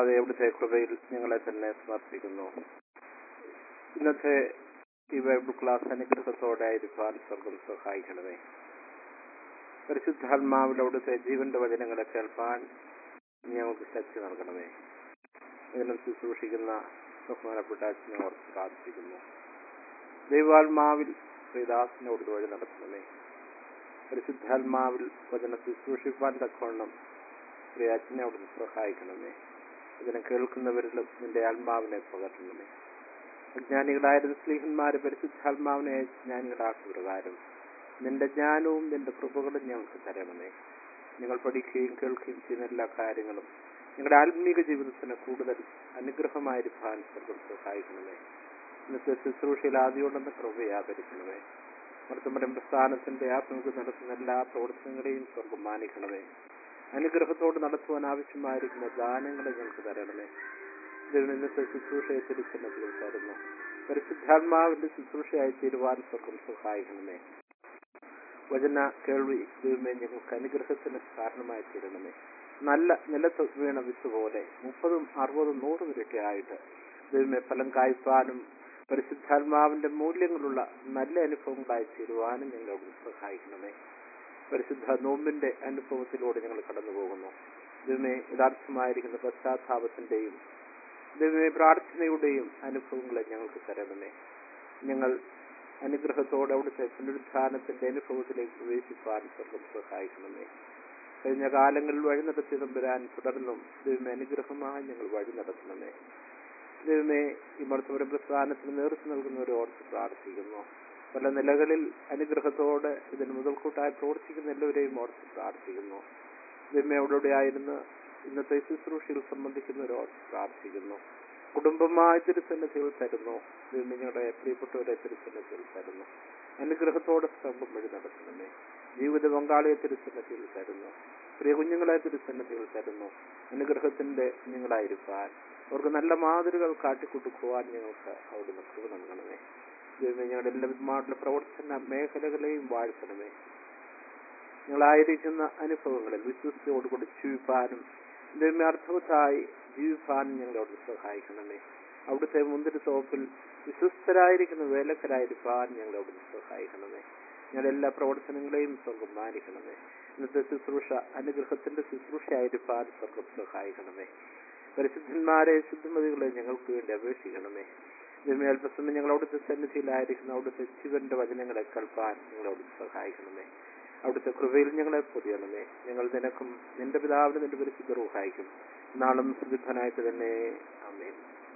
അതെ അവിടുത്തെ കൃപയിൽ ഞങ്ങളെ തന്നെ സമർപ്പിക്കുന്നു ഇന്നത്തെ ഈ ബൈബിൾ ക്ലാസ് അനുഗ്രഹത്തോടെ ആയിരിക്കാൻ സ്വർഗം സഹായിക്കണമേ പരിശുദ്ധാത്മാവിൽ അവിടുത്തെ ജീവന്റെ വചനങ്ങളെ കേൾപ്പാൻ ഞങ്ങൾക്ക് ശക്തി നൽകണമേ ഇതിനും ശുശ്രൂഷിക്കുന്ന ബഹുമാനപ്പെട്ട അച്ഛനെ ഓർത്ത് പ്രാർത്ഥിക്കുന്നു ദൈവാത്മാവിൽ ശ്രീദാസിനോട് വഴി നടത്തണമേ പരിശുദ്ധാത്മാവിൽ വചനം ശുശ്രൂഷിപ്പാൻ തക്കവണ്ണം ശ്രീ അച്ഛനെ അവിടുന്ന് സഹായിക്കണമേ ഇതിനെ കേൾക്കുന്നവരിലും നിന്റെ ആത്മാവിനെ പകരണമേ അജ്ഞാനികളായിരുന്ന സ്ലീഹന്മാര് പരിശുദ്ധാത്മാവിനെ ജ്ഞാനികളാക്കിയ പ്രകാരം നിന്റെ ജ്ഞാനവും നിന്റെ കൃപകളും ഞങ്ങൾക്ക് തരണമേ നിങ്ങൾ പഠിക്കുകയും കേൾക്കുകയും ചെയ്യുന്ന എല്ലാ കാര്യങ്ങളും നിങ്ങളുടെ ആത്മീക ജീവിതത്തിന് കൂടുതൽ അനുഗ്രഹമായിരിക്കാൻ സ്വർഗം സഹായിക്കണമേ ഇന്നത്തെ ശുശ്രൂഷയിൽ ആദ്യമുണ്ടെന്ന് കൃപയാദരിക്കണമേ മർത്തമരം പ്രസ്ഥാനത്തിന്റെ ആത്മീക നടത്തുന്ന എല്ലാ പ്രവർത്തനങ്ങളെയും സ്വർഗം മാനിക്കണമേ അനുഗ്രഹത്തോട് നടത്തുവാൻ ആവശ്യമായിരിക്കുന്ന ദാനങ്ങളെ ഞങ്ങൾക്ക് തരണമേ ദൈവം ഇന്നത്തെ ശുശ്രൂഷയെ തിരിച്ചെന്നതിൽ തരുന്നു പരിശുദ്ധാത്മാവിന്റെ ശുശ്രൂഷയായി തീരുവാൻ സ്വർഗം സഹായിക്കണമേ വചന കേൾവി ദൈവമേ ഞങ്ങൾക്ക് അനുഗ്രഹത്തിന് കാരണമായി തീരണമേ നല്ല നിലത്ത് വീണ വിത്ത് പോലെ മുപ്പതും അറുപതും നൂറും ഇരട്ടിയായിട്ട് ദൈവമേ ഫലം കായ്പാനും പരിശുദ്ധാത്മാവിന്റെ മൂല്യങ്ങളുള്ള നല്ല അനുഭവങ്ങളായി തീരുവാനും ഞങ്ങളോട് സഹായിക്കണമേ പരിശുദ്ധ നോമ്പിന്റെ അനുഭവത്തിലൂടെ ഞങ്ങൾ കടന്നു പോകുന്നു ദൈവമേ യഥാർത്ഥമായിരിക്കുന്ന പശ്ചാത്താപത്തിന്റെയും ദൈവമേ പ്രാർത്ഥനയുടെയും അനുഭവങ്ങളെ ഞങ്ങൾക്ക് തരണമേ ഞങ്ങൾ അനുഗ്രഹത്തോടെ അവിടുത്തെ പുനരുത്ഥാനത്തിന്റെ അനുഭവത്തിലേക്ക് പ്രവേശിപ്പാൻ സ്വർഗം സഹായിക്കണമേ കഴിഞ്ഞ കാലങ്ങളിൽ വഴി നടത്തി തമ്പുരാൻ തുടർന്നും ദൈവമേ അനുഗ്രഹമായി ഞങ്ങൾ വഴി നടത്തണമേ ദൈവമേ ഈ മർത്തപുരം പ്രസ്ഥാനത്തിന് നേതൃത്വം നൽകുന്നവരെ ഓർത്ത് പ്രാർത്ഥിക്കുന്നു പല നിലകളിൽ അനുഗ്രഹത്തോടെ ഇതിന് മുതൽക്കൂട്ടായി പ്രവർത്തിക്കുന്ന എല്ലാവരെയും ഓർത്ത് പ്രാർത്ഥിക്കുന്നു ദൈവമേ അവിടെ ആയിരുന്ന് ഇന്നത്തെ ശുശ്രൂഷയിൽ സംബന്ധിക്കുന്നവരെ ഓർത്ത് പ്രാർത്ഥിക്കുന്നു കുടുംബമായ തിരുസന്നതികൾ തരുന്നു ദൈവമേ ഞങ്ങളുടെ പ്രിയപ്പെട്ടവരെ തിരുസന്നതികൾ തരുന്നു അനുഗ്രഹത്തോടെ സ്തംഭം വഴി നടത്തണമേ ജീവിത പങ്കാളിയെ തിരുസന്നതികൾ തരുന്നു പ്രിയ കുഞ്ഞുങ്ങളെ തിരുസന്നതികൾ തരുന്നു അനുഗ്രഹത്തിന്റെ കുഞ്ഞുങ്ങളായിരിക്കാൻ അവർക്ക് നല്ല മാതൃകൾ കാട്ടിക്കൊടുക്കുവാൻ ഞങ്ങൾക്ക് അവിടുന്ന് കൃപ നൽകണമേ ദൈവമേ ഞങ്ങളുടെ എല്ലാ പ്രവർത്തന മേഖലകളെയും വാഴ്ത്തണമേ ഞങ്ങളായിരിക്കുന്ന അനുഭവങ്ങളിൽ വിശ്വസ്തയോടുകൂടി ജീവിപ്പാനും ദൈവമേ അർത്ഥവത്തായി ജീവിപ്പാനും ഞങ്ങളോട് സഹായിക്കണമേ അവിടുത്തെ മുന്തിരി തോപ്പിൽ വിശ്വസ്തരായിരിക്കുന്ന വേലക്കരായിരിക്കാൻ ഞങ്ങളോട് സഹായിക്കണമേ ഞങ്ങളുടെ എല്ലാ പ്രവർത്തനങ്ങളെയും സ്വർഗം മാനിക്കണമേ ഇന്നത്തെ ശുശ്രൂഷ അനുഗ്രഹത്തിന്റെ ശുശ്രൂഷയായിരിക്കാൻ സ്വർഗം സഹായിക്കണമേ പരിശുദ്ധന്മാരെ ശുദ്ധമതികളെ ഞങ്ങൾക്ക് വേണ്ടി അപേക്ഷിക്കണമേ ദൈവമേ അല്പസമയം ഞങ്ങൾ അവിടുത്തെ സന്നിധിയിലായിരിക്കുന്ന അവിടുത്തെ ജീവന്റെ വചനങ്ങളെ കേൾപ്പാൻ ഞങ്ങളോട് സഹായിക്കണമേ അവിടുത്തെ കൃപയിൽ ഞങ്ങളെ പൊതിയണമേ ഞങ്ങൾ നിനക്കും നിന്റെ പിതാവിന് നിന്റെ പരിശുദ്ധ റൂഹായിക്കും നാളും സുവിധനായിട്ട് തന്നെ അമ്മേ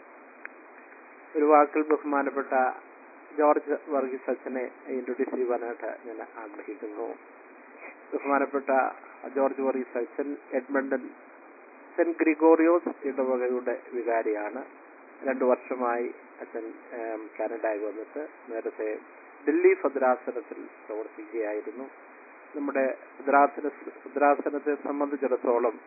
ഒരു വാക്കിൽ ബഹുമാനപ്പെട്ട ജോർജ് വർഗീസ് അച്ഛനെ ഇൻട്രൊഡ്യൂസ് ചെയ്യുവാനായിട്ട് ഞാൻ ആഗ്രഹിക്കുന്നു ബഹുമാനപ്പെട്ട ജോർജ് വർഗീസ് അച്ഛൻ എഡ്മണ്ടൻ സെന്റ് ഗ്രിഗോറിയോസ് ഇടവകയുടെ വികാരിയാണ് രണ്ടു വർഷമായി അച്ഛൻ കാനഡയിൽ വന്നിട്ട് നേരത്തെ ദില്ലി ഭദ്രാസനത്തിൽ പ്രവർത്തിക്കുകയായിരുന്നു നമ്മുടെ ഭദ്രാസന ഭദ്രാസനത്തെ സംബന്ധിച്ചിടത്തോളം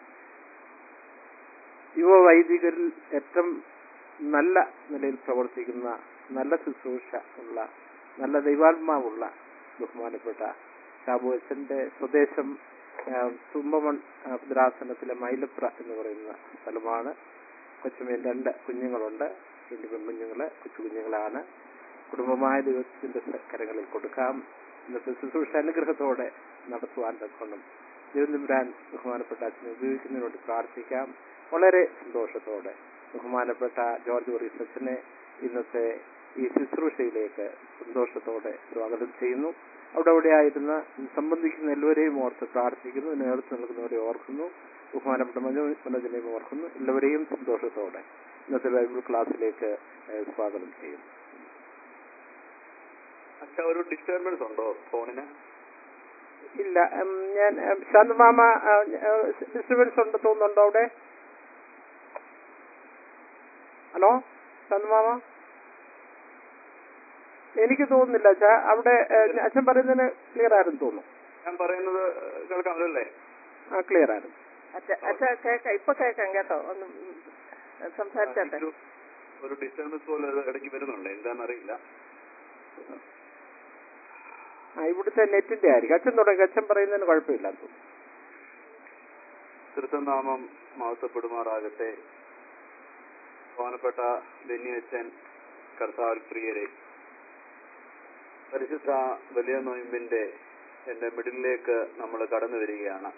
യുവ വൈദികരിൽ ഏറ്റവും നല്ല നിലയിൽ പ്രവർത്തിക്കുന്ന നല്ല ശുശ്രൂഷ ഉള്ള നല്ല ദൈവാത്മാവുള്ള ബഹുമാനപ്പെട്ട ഷാബു അച്ഛന്റെ സ്വദേശം തുമ്പമൺ ഭദ്രാസനത്തിലെ മൈലപ്ര എന്ന് പറയുന്ന സ്ഥലമാണ് കൊച്ചുമേൻ രണ്ട് കുഞ്ഞുങ്ങളുണ്ട് രണ്ട് പെൺകുഞ്ഞുങ്ങള് കൊച്ചു കുഞ്ഞുങ്ങളാണ് കുടുംബമായ ദൈവത്തിന്റെ കരങ്ങളിൽ കൊടുക്കാം ഇന്നത്തെ ശുശ്രൂഷ അനുഗ്രഹത്തോടെ നടത്തുവാൻ തക്കണം ദൈവനിബ്രാൻ ബഹുമാനപ്പെട്ട അച്ഛനെ ഉപയോഗിക്കുന്നതിന് വേണ്ടി പ്രാർത്ഥിക്കാം വളരെ സന്തോഷത്തോടെ ബഹുമാനപ്പെട്ട ജോർജ് വർഗീസ് അച്ഛനെ ഇന്നത്തെ ഈ ശുശ്രൂഷയിലേക്ക് സന്തോഷത്തോടെ സ്വാഗതം ചെയ്യുന്നു അവിടെ അവിടെ ആയിരുന്ന സംബന്ധിക്കുന്ന എല്ലാവരെയും ഓർത്ത് പ്രാർത്ഥിക്കുന്നു നേതൃത്വം നൽകുന്നവരെ ഓർക്കുന്നു ബഹുമാനപ്പെട്ട മനോജനെയും ഓർക്കുന്നു എല്ലാവരെയും സന്തോഷത്തോടെ ഇന്നത്തെ ബൈബിൾ ക്ലാസ്സിലേക്ക് സ്വാഗതം ചെയ്യുന്നു അച്ഛാ ഒരു ഡിസ്റ്റർബൻസ് ഉണ്ടോ ഫോണിന് ഇല്ല ഞാൻ ശാന്തമാമ ഡിസ്റ്റർബൻസ് ഉണ്ട് തോന്നുന്നുണ്ടോ അവിടെ ഹലോ ശാന്തമാമ എനിക്ക് തോന്നുന്നില്ല അച്ഛാ അവിടെ അച്ഛൻ പറയുന്നതിന് ക്ലിയർ ആയിരുന്നു തോന്നുന്നു ഞാൻ പറയുന്നത് കേൾക്കാമല്ലോ അല്ലേ ആ ക്ലിയർ ആയിരുന്നു അച്ഛാ കേക്കാം ഇപ്പൊ കേക്കാം കേട്ടോ ഒന്ന് സംസാരിച്ചോട്ടെ ഒരു- ഒരു ഡിസ്റ്റർബൻസ് പോലെ ഇടയ്ക്ക് വരുന്നുണ്ട് എന്താണെന്നറിയില്ല ആ ഇവിടുത്തെ നെറ്റിന്റെ ആയിരിക്കും അച്ഛൻ തുടങ്ങി അച്ഛൻ പറയുന്നതിന് കുഴപ്പമില്ല തോന്നുന്നു കൃതനാമം മാസപ്പെടുമാറാകട്ടെ ബഹുമാനപ്പെട്ട ബെന്നിയച്ചൻ കർത്താവിൽ പ്രിയരെ പരിശുദ്ധ വലിയ നോയമ്പിന്റെ എന്റെ മിഡിലേക്ക് നമ്മൾ കടന്നു വരികയാണ്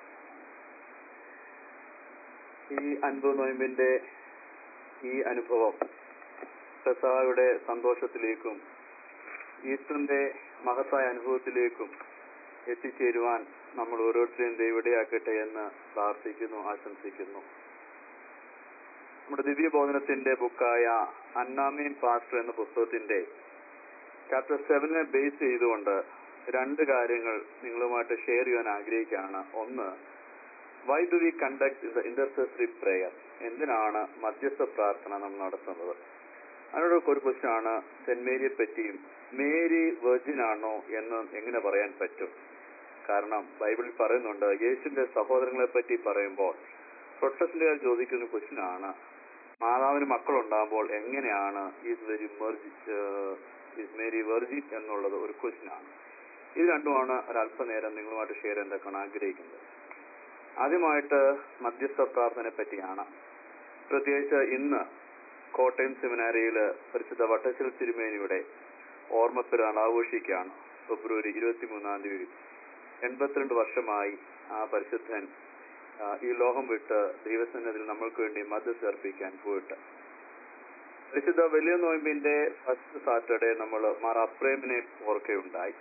ഈ അൻപത് നോയമ്പിന്റെ ഈ അനുഭവം പെസഹയുടെ സന്തോഷത്തിലേക്കും ഈസ്റ്ററിന്റെ മഹത്തായ അനുഭവത്തിലേക്കും എത്തിച്ചേരുവാൻ നമ്മൾ ഓരോരുത്തരെയും ദൈവടയാക്കട്ടെ എന്ന് പ്രാർത്ഥിക്കുന്നു ആശംസിക്കുന്നു നമ്മുടെ ദിവ്യബോധനത്തിന്റെ ബുക്കായ അന്നാമീൻ പാസ്റ്റർ എന്ന പുസ്തകത്തിന്റെ ചാപ്റ്റർ സെവനെ ബേസ് ചെയ്തുകൊണ്ട് രണ്ട് കാര്യങ്ങൾ നിങ്ങളുമായിട്ട് ഷെയർ ചെയ്യാൻ ആഗ്രഹിക്കുകയാണ് ഒന്ന് why do we conduct the intercessory prayer എന്തിനാണ് മധ്യസ്ഥ പ്രാർത്ഥന നമ്മൾ നടത്തുന്നത് അതിനോട് ഒരു ക്വസ്റ്റ്യൻ ആണ് സെന്റ് മേരിയെ പറ്റിയും മേരി വെർജിൻ ആണോ എന്ന് എങ്ങനെ പറയാൻ പറ്റും കാരണം ബൈബിളിൽ പറയുന്നുണ്ട് യേശുവിന്റെ സഹോദരങ്ങളെ പറ്റി പറയുമ്പോൾ പ്രൊട്ടസ്റ്റന്റുകാർ ചോദിക്കുന്ന ക്വസ്റ്റ്യൻ ആണ് മാതാവിന് മക്കളുണ്ടാകുമ്പോൾ എങ്ങനെയാണ് ഈസ് വെരി മെർജി ഈസ് മേരി വെർജിൻ എന്നുള്ളത് ഒരു ക്വസ്റ്റ്യൻ ആണ് ഇത് രണ്ടുമാണ് ഒരല്പനേരം നിങ്ങളുമായിട്ട് ഷെയർ ചെയ്യാൻ ആഗ്രഹിക്കുന്നത് ആദ്യമായിട്ട് മധ്യസ്ഥ പ്രാർത്ഥനയെ പറ്റിയാണ് പ്രത്യേകിച്ച് ഇന്ന് കോട്ടയം സെമിനാരിയിൽ പരിശുദ്ധ വട്ടശ്ശൽ തിരുമേനിയുടെ ഓർമ്മപ്പെരുന്നാൾ ആഘോഷിക്കുകയാണ് ഫെബ്രുവരി ഇരുപത്തിമൂന്നാം തീയതി എൺപത്തിരണ്ട് വർഷമായി ആ പരിശുദ്ധൻ ആ, ഈ ലോകം വിട്ട് ദൈവസന്നിധിയിൽ നമ്മൾക്ക് വേണ്ടി മധ്യസ്ഥ അർപ്പിക്കാൻ പോയിട്ട് പരിശുദ്ധ വലിയ നോയമ്പിന്റെ ഫസ്റ്റ് സാറ്റർഡേ നമ്മൾ മാർ അപ്രേമിനെ ഓർക്കുകയുണ്ടായി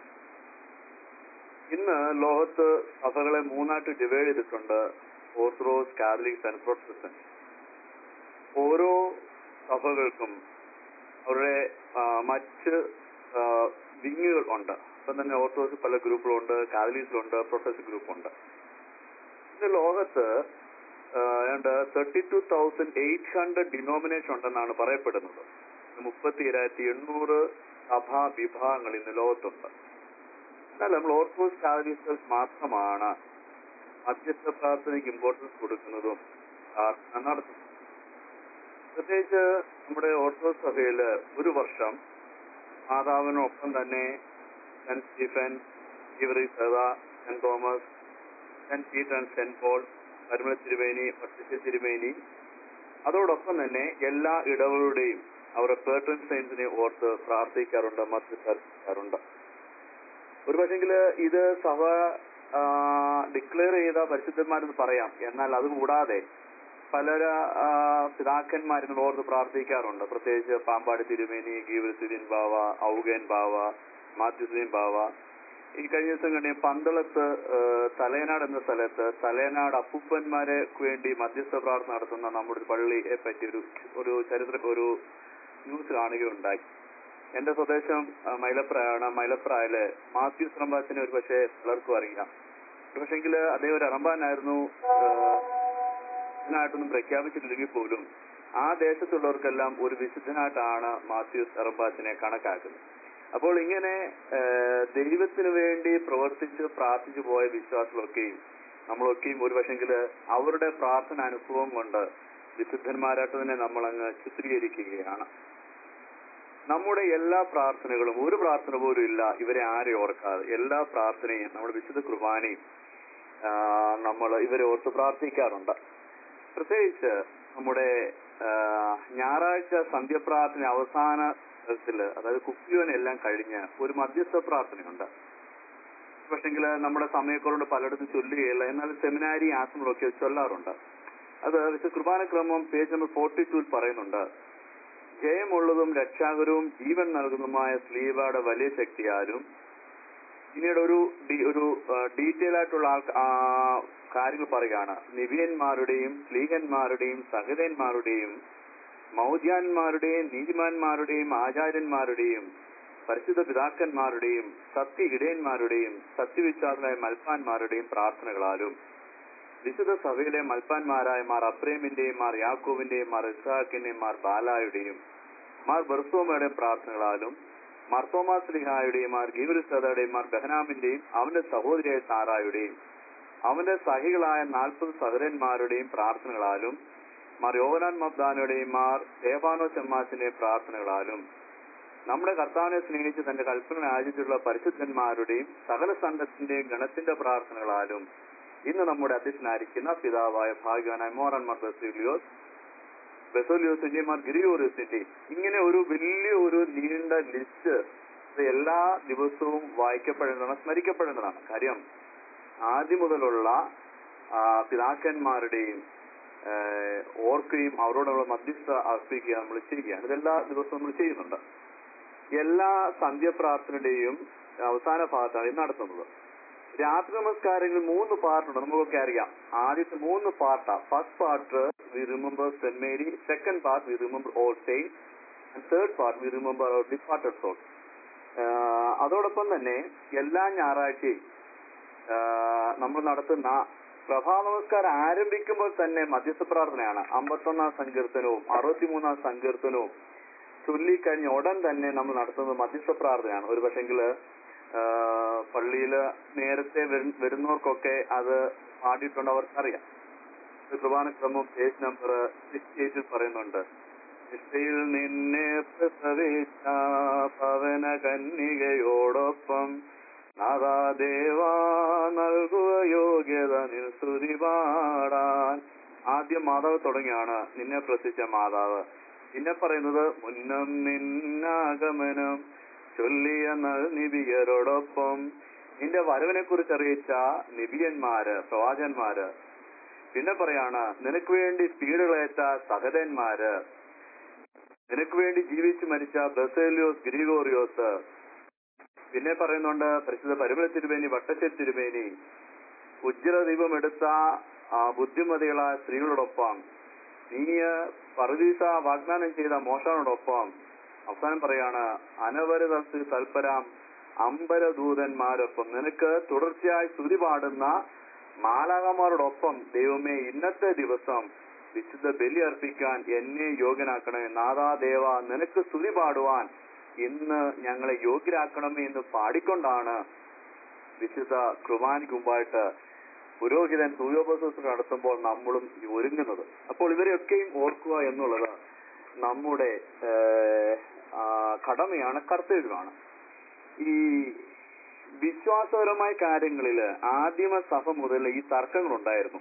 ഇന്ന് ലോകത്ത് സഭകളെ മൂന്നായിട്ട് ഡിവൈഡ് ചെയ്തിട്ടുണ്ട് ഓർത്തഡോക്സ് കാത്തലിക്സ് ആൻഡ് പ്രൊട്ടസ്റ്റന്റ് ഓരോ സഭകൾക്കും അവരുടെ ആ, മറ്റ് ആ, വിങ്ങുകൾ ഉണ്ട് ഇപ്പം തന്നെ ഓർത്തഡോക്സ് പല ഗ്രൂപ്പുകളുണ്ട് കാത്തലിക്സിലുണ്ട് പ്രൊട്ടസ്റ്റ് ഗ്രൂപ്പുണ്ട് ഇന്ന് ലോകത്ത് ഏതാണ്ട് thirty two thousand eight hundred denomination ഉണ്ടെന്നാണ് പറയപ്പെടുന്നത് മുപ്പത്തി ഏഴായിരത്തി എണ്ണൂറ് സഭാ വിഭാഗങ്ങൾ ഇന്ന് ലോകത്തുണ്ട് എന്നാൽ നമ്മൾ ഓർത്തഡോക്സ് കാത്തലിക്സ് മാത്രമാണ് മധ്യസ്ഥ പ്രാർത്ഥനയ്ക്ക് ഇമ്പോർട്ടൻസ് കൊടുക്കുന്നതും പ്രാർത്ഥന നടത്തുന്നതും പ്രത്യേകിച്ച് നമ്മുടെ ഓർത്തഡോക്സ് സഭയിൽ ഒരു വർഷം മാതാവിനൊപ്പം തന്നെ സെന്റ് സ്റ്റീഫൻ ഇവറി സദ Saint Thomas Saint Peter and Saint Paul Parimala തിരുമേനി പട്ടിച്ച തിരുമേനി അതോടൊപ്പം തന്നെ എല്ലാ ഇടവുകളുടെയും അവരുടെ പേർട്ടൺ സയൻസിനെ ഓർത്ത് പ്രാർത്ഥിക്കാറുണ്ട് മധ്യസ്ഥാറുണ്ട് ഒരു പക്ഷെങ്കില് ഇത് സഭ ഡിക്ലെയർ ചെയ്ത പരിശുദ്ധന്മാരെന്ന് പറയാം എന്നാൽ അത് കൂടാതെ പലര ആ, പിതാക്കന്മാരിന്ന് ഓർത്ത് പ്രാർത്ഥിക്കാറുണ്ട് പ്രത്യേകിച്ച് പാമ്പാടി തിരുമേനി ഗീവസുദ്ദീൻ ബാവ ഔഗൻ ബാവ മാത്യുസുദ്ദീൻ ബാവ ഈ കഴിഞ്ഞ ദിവസം കണ്ടി പന്തളത്ത് ആ, തലയനാട് എന്ന സ്ഥലത്ത് തലയനാട് അപ്പൂപ്പന്മാരെ വേണ്ടി മധ്യസ്ഥ പ്രാർത്ഥന നടത്തുന്ന നമ്മുടെ ഒരു പള്ളിയെ പറ്റി ഒരു ഒരു ചരിത്ര ഒരു ന്യൂസ് കാണുകയുണ്ടായി എന്റെ സ്വദേശം ആ, മൈലപ്രയാണ് മൈലപ്രായില് മാത്യു ശ്രംബാസിനെ ഒരു പക്ഷേ പലർക്കും അറിയാം ഒരു പക്ഷെങ്കിൽ അദ്ദേഹം ഒരു അറമ്പാനായിരുന്നു വിശുദ്ധനായിട്ടൊന്നും പ്രഖ്യാപിച്ചിട്ടില്ലെങ്കിൽ പോലും ആ ദേശത്തുള്ളവർക്കെല്ലാം ഒരു വിശുദ്ധനായിട്ടാണ് മാത്യൂസ് അറമ്പാസിനെ കണക്കാക്കുന്നത് അപ്പോൾ ഇങ്ങനെ ആ, ദൈവത്തിന് വേണ്ടി പ്രവർത്തിച്ച് പ്രാർത്ഥിച്ചു പോയ വിശ്വാസികളൊക്കെയും നമ്മളൊക്കെയും ഒരു പക്ഷെങ്കില് അവരുടെ പ്രാർത്ഥന അനുഭവം കൊണ്ട് വിശുദ്ധന്മാരായിട്ട് തന്നെ നമ്മളങ്ങ് ചിത്രീകരിക്കുകയാണ് നമ്മുടെ എല്ലാ പ്രാർത്ഥനകളും ഒരു പ്രാർത്ഥന പോലും ഇല്ല ഇവരെ ആരെ ഓർക്കാതെ എല്ലാ പ്രാർത്ഥനയും നമ്മുടെ വിശുദ്ധ കുർബാനയും നമ്മൾ ഇവരെ ഓർത്ത് പ്രാർത്ഥിക്കാറുണ്ട് പ്രത്യേകിച്ച് നമ്മുടെ ആ, ഞായറാഴ്ച സന്ധ്യപ്രാർത്ഥന അവസാന ദിവസത്തില് അതായത് കുപ്പിയോനെല്ലാം കഴിഞ്ഞ് ഒരു മധ്യസ്ഥ പ്രാർത്ഥനയുണ്ട് പക്ഷെങ്കിൽ നമ്മുടെ സമയക്കുറവുണ്ട് പലയിടത്തും ചൊല്ലുകയില്ല എന്നാൽ സെമിനാരി ആശ്രമങ്ങളൊക്കെ ചൊല്ലാറുണ്ട് അത് വിശുദ്ധ കുർബാനക്രമം പേജ് നമ്പർ ഫോർട്ടി ടൂൽ പറയുന്നുണ്ട് ജയമുള്ളതും രക്ഷാകരവും ജീവൻ നൽകുന്നതുമായ സ്ലീവയുടെ വലിയ ശക്തിയാലും പിന്നീട് ഒരു ഡി- ഒരു ഡീറ്റെയിൽ ആയിട്ടുള്ള ആൾ ആ, കാര്യങ്ങൾ പറയുകയാണ് നിവിയന്മാരുടെയും സ്ലീഹന്മാരുടെയും സഹിതന്മാരുടെയും മൗദ്യാന്മാരുടെയും നീതിമാന്മാരുടെയും ആചാര്യന്മാരുടെയും പരിശുദ്ധ പിതാക്കന്മാരുടെയും സത്യ ഇടയന്മാരുടെയും സത്യവിശ്വാസമായ മൽപ്പാന്മാരുടെയും പ്രാർത്ഥനകളാലും വിശുദ്ധ സഭയിലെ മൽപ്പാന്മാരായ മാർ അബ്രേമിന്റെയും മാർ യാക്കോവിന്റെയും മാർ ഇസ്ഹാക്കിന്റെയും മാർ ബാലായുടെയും മാർ ബർസോമയുടെയും പ്രാർത്ഥനകളാലും മാർ തോമാസ് ലിഹായുടെയും മാർ ഗീവരിസതയുടെയും മാർ ബഹനാമിന്റെയും അവന്റെ സഹോദരിയായ സാറായുടെയും അവന്റെ സഹികളായ നാൽപ്പത് സഹോദരന്മാരുടെയും പ്രാർത്ഥനകളാലും മാർ യോവനാൻ മബ്ദാനയുടെയും മാർ ദേവാനോ ചെമ്മാസിന്റെയും പ്രാർത്ഥനകളാലും നമ്മുടെ കർത്താവിനെ സ്നേഹിച്ച് തന്റെ കൽപ്പന ആചരിച്ചിട്ടുള്ള പരിശുദ്ധന്മാരുടെയും സകല സംഘത്തിന്റെയും ഗണത്തിന്റെ പ്രാർത്ഥനകളാലും ഇന്ന് നമ്മുടെ അധ്യക്ഷനായിരിക്കുന്ന പിതാവായ ഭാഗ്യവാനായ മോറൻ മർദ്ദസിലിയോസ് ബെസോലിയോസിന്റെയും മാർ ഗിരിയോറിയസിന്റെയും ഇങ്ങനെ ഒരു വലിയ ഒരു നീണ്ട ലിസ്റ്റ് എല്ലാ ദിവസവും വായിക്കപ്പെടേണ്ടതാണ് സ്മരിക്കപ്പെടേണ്ടതാണ് കാര്യം ആദ്യം മുതലുള്ള ആ, പിതാക്കന്മാരുടെയും ഏഹ്, ഓർക്കുകയും അവരോടുള്ള മധ്യസ്ഥ അർപ്പിക്കുക നമ്മൾ ചെയ്യുകയാണ് ഇതെല്ലാ ദിവസവും നമ്മൾ ചെയ്യുന്നുണ്ട് എല്ലാ സന്ധ്യപ്രാർത്ഥനയുടെയും അവസാന ഭാഗത്താണ് ഇത് നടത്തുന്നത് രാത്രി നമസ്കാരങ്ങളിൽ മൂന്ന് പാർട്ടുണ്ട് നമുക്കൊക്കെ അറിയാം ആദ്യത്തെ മൂന്ന് പാർട്ടാ first part we remember Saint Mary second part we remember all saints and third part we remember our departed soul അതോടൊപ്പം തന്നെ എല്ലാ ഞായറാഴ്ചയും നമ്മൾ നടത്തുന്ന പ്രഭാത നമസ്കാരം ആരംഭിക്കുമ്പോൾ തന്നെ മധ്യസ്ഥ പ്രാർത്ഥനയാണ് അമ്പത്തൊന്നാം സങ്കീർത്തനവും അറുപത്തിമൂന്നാം സങ്കീർത്തനവും ചൊല്ലിക്കഴിഞ്ഞ ഉടൻ തന്നെ നമ്മൾ നടത്തുന്നത് മധ്യസ്ഥ പ്രാർത്ഥനയാണ് ഒരു പക്ഷെങ്കില് പള്ളിയിൽ നേരത്തെ വരു- വരുന്നവർക്കൊക്കെ അത് പാടിയിട്ടുണ്ട് അവർക്കറിയാം ഒരു കുർബാനക്രമം പേജ് നമ്പർ സിക്സ്റ്റി എയ്റ്റിൽ പറയുന്നുണ്ട് ഇഷ്ടയിൽ നിന്നെ പ്രസവിച്ച പവന കന്യകയോടൊപ്പം നാദാദേവ നൽകുക യോഗ്യത നിൻ സ്തുതി പാടാൻ ആദ്യം മാതാവ് തുടങ്ങിയാണ് നിന്നെ പ്രസിച്ച മാതാവ് പിന്നെ പറയുന്നത് മുന്നം നിന്നാഗമനം ചൊല്ലിയ നിബിയരോടൊപ്പം നിന്റെ വരവിനെ കുറിച്ച് അറിയിച്ച നിബിയന്മാര് പ്രവാചന്മാര് പിന്നെ പറയാണ് നിനക്ക് വേണ്ടി പീഡകളേറ്റ സഹതന്മാര് നിനക്ക് വേണ്ടി ജീവിച്ചു മരിച്ച ബസേലിയോസ് ഗ്രിഗോറിയോസ് പിന്നെ പറയുന്നുണ്ട് പരിശുദ്ധ പരിമള തിരുമേനി വട്ടശ്ശേരി തിരുമേനി ഉജ്ജ്വല ദീപം എടുത്ത ആ, ബുദ്ധിമതികളായ സ്ത്രീകളോടൊപ്പം നീ പറുദീസ വാഗ്ദാനം ചെയ്ത മോശാനോടൊപ്പം അവസാനം പറയാണ് അനവരത തൽപരാം അമ്പരദൂതന്മാരൊപ്പം നിനക്ക് തുടർച്ചയായി സ്തുതി പാടുന്ന മാലാകന്മാരോടൊപ്പം ദൈവമേ ഇന്നത്തെ ദിവസം വിശുദ്ധ ബലി അർപ്പിക്കാൻ എന്നെ യോഗ്യനാക്കണമേ നാദാ ദേവ നിനക്ക് സ്തുതി പാടുവാൻ ഇന്ന് ഞങ്ങളെ യോഗ്യരാക്കണമേ എന്ന് പാടിക്കൊണ്ടാണ് വിശുദ്ധ കുർബാനയ്ക്ക് മുമ്പായിട്ട് പുരോഹിതൻ സൂര്യോപസൂസ് നടത്തുമ്പോൾ നമ്മളും ഈ ഒരുങ്ങുന്നത് അപ്പോൾ ഇവരെയൊക്കെയും ഓർക്കുക എന്നുള്ളത് നമ്മുടെ ഏഹ്, ആ, കടമയാണ് കർത്തവ്യമാണ് ഈ വിശ്വാസപരമായ കാര്യങ്ങളിൽ ആദിമ സഭ മുതൽ ഈ തർക്കങ്ങൾ ഉണ്ടായിരുന്നു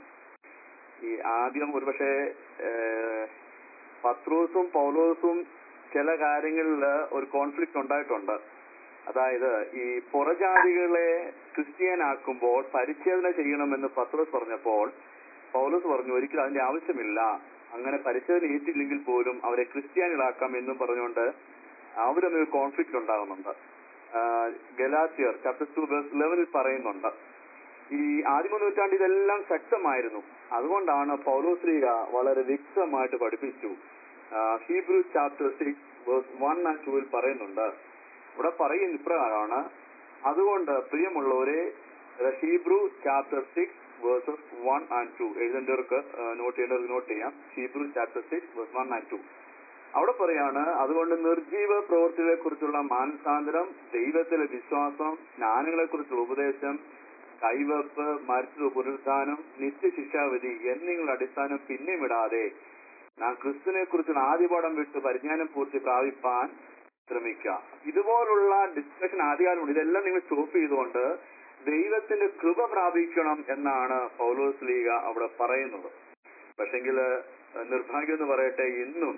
ഈ ആദ്യം ഒരുപക്ഷെ ഏഹ്, പത്രോസും പൗലോസും ചില കാര്യങ്ങളിൽ ഒരു കോൺഫ്ലിക്റ്റ് ഉണ്ടായിട്ടുണ്ട് അതായത് ഈ പുറജാതികളെ ക്രിസ്ത്യനാക്കുമ്പോൾ പരിച്ഛേദന ചെയ്യണമെന്ന് പത്രോസ് പറഞ്ഞപ്പോൾ പൗലോസ് പറഞ്ഞു ഒരിക്കലും അതിന്റെ ആവശ്യമില്ല അങ്ങനെ പരിച്ഛേദന ഏറ്റില്ലെങ്കിൽ പോലും അവരെ ക്രിസ്ത്യാനികളാക്കാം എന്നും പറഞ്ഞുകൊണ്ട് അവർ തമ്മിൽ കോൺഫ്ലിക്റ്റ് ഉണ്ടാകുന്നുണ്ട് ah Galatians chapter two verse ലെവനിൽ പറയുന്നുണ്ട് ഈ ആദിമ നൂറ്റാണ്ട് ഇതെല്ലാം ശക്തമായിരുന്നു അതുകൊണ്ടാണ് പൗലോസ്ലീഗ വളരെ വ്യക്തമായിട്ട് പഠിപ്പിച്ചു Hebrews chapter six verse one and ടൂവിൽ പറയുന്നുണ്ട് ഇവിടെ പറയുന്ന ഇപ്രകാരമാണ് അതുകൊണ്ട് പ്രിയമുള്ളവരെ Hebrews chapter six verses one and two എഴുതേണ്ടവർക്ക് നോട്ട് ചെയ്യേണ്ടവർക്ക് നോട്ട് ചെയ്യാം Hebrews chapter six verse one and two അവിടെ പറയാണ് അതുകൊണ്ട് നിർജീവ പ്രവൃത്തികളെ കുറിച്ചുള്ള മാനസാന്തരം ദൈവത്തിലെ വിശ്വാസം ജ്ഞാനങ്ങളെ കുറിച്ചുള്ള ഉപദേശം കൈവെപ്പ് മരിച്ചത് പുനരുത്ഥാനം നിത്യശിക്ഷാവിധി എന്നിങ്ങളുടെ അടിസ്ഥാനം പിന്നെ വിടാതെ നാം ക്രിസ്തുവിനെ കുറിച്ചുള്ള ആദ്യപാഠം വിട്ട് പരിജ്ഞാനം പൂർത്തി പ്രാപിപ്പാൻ ശ്രമിക്കുക ഇതുപോലുള്ള ഡിസ്കഷൻ ആദ്യകാലമുണ്ട് ഇതെല്ലാം നിങ്ങൾ സ്റ്റോപ്പ് ചെയ്തുകൊണ്ട് ദൈവത്തിന്റെ കൃപ പ്രാപിക്കണം എന്നാണ് പൗലോസ് ലീഗ അവിടെ പറയുന്നത് പക്ഷെങ്കിൽ നിർഭാഗ്യം എന്ന് പറയട്ടെ ഇന്നും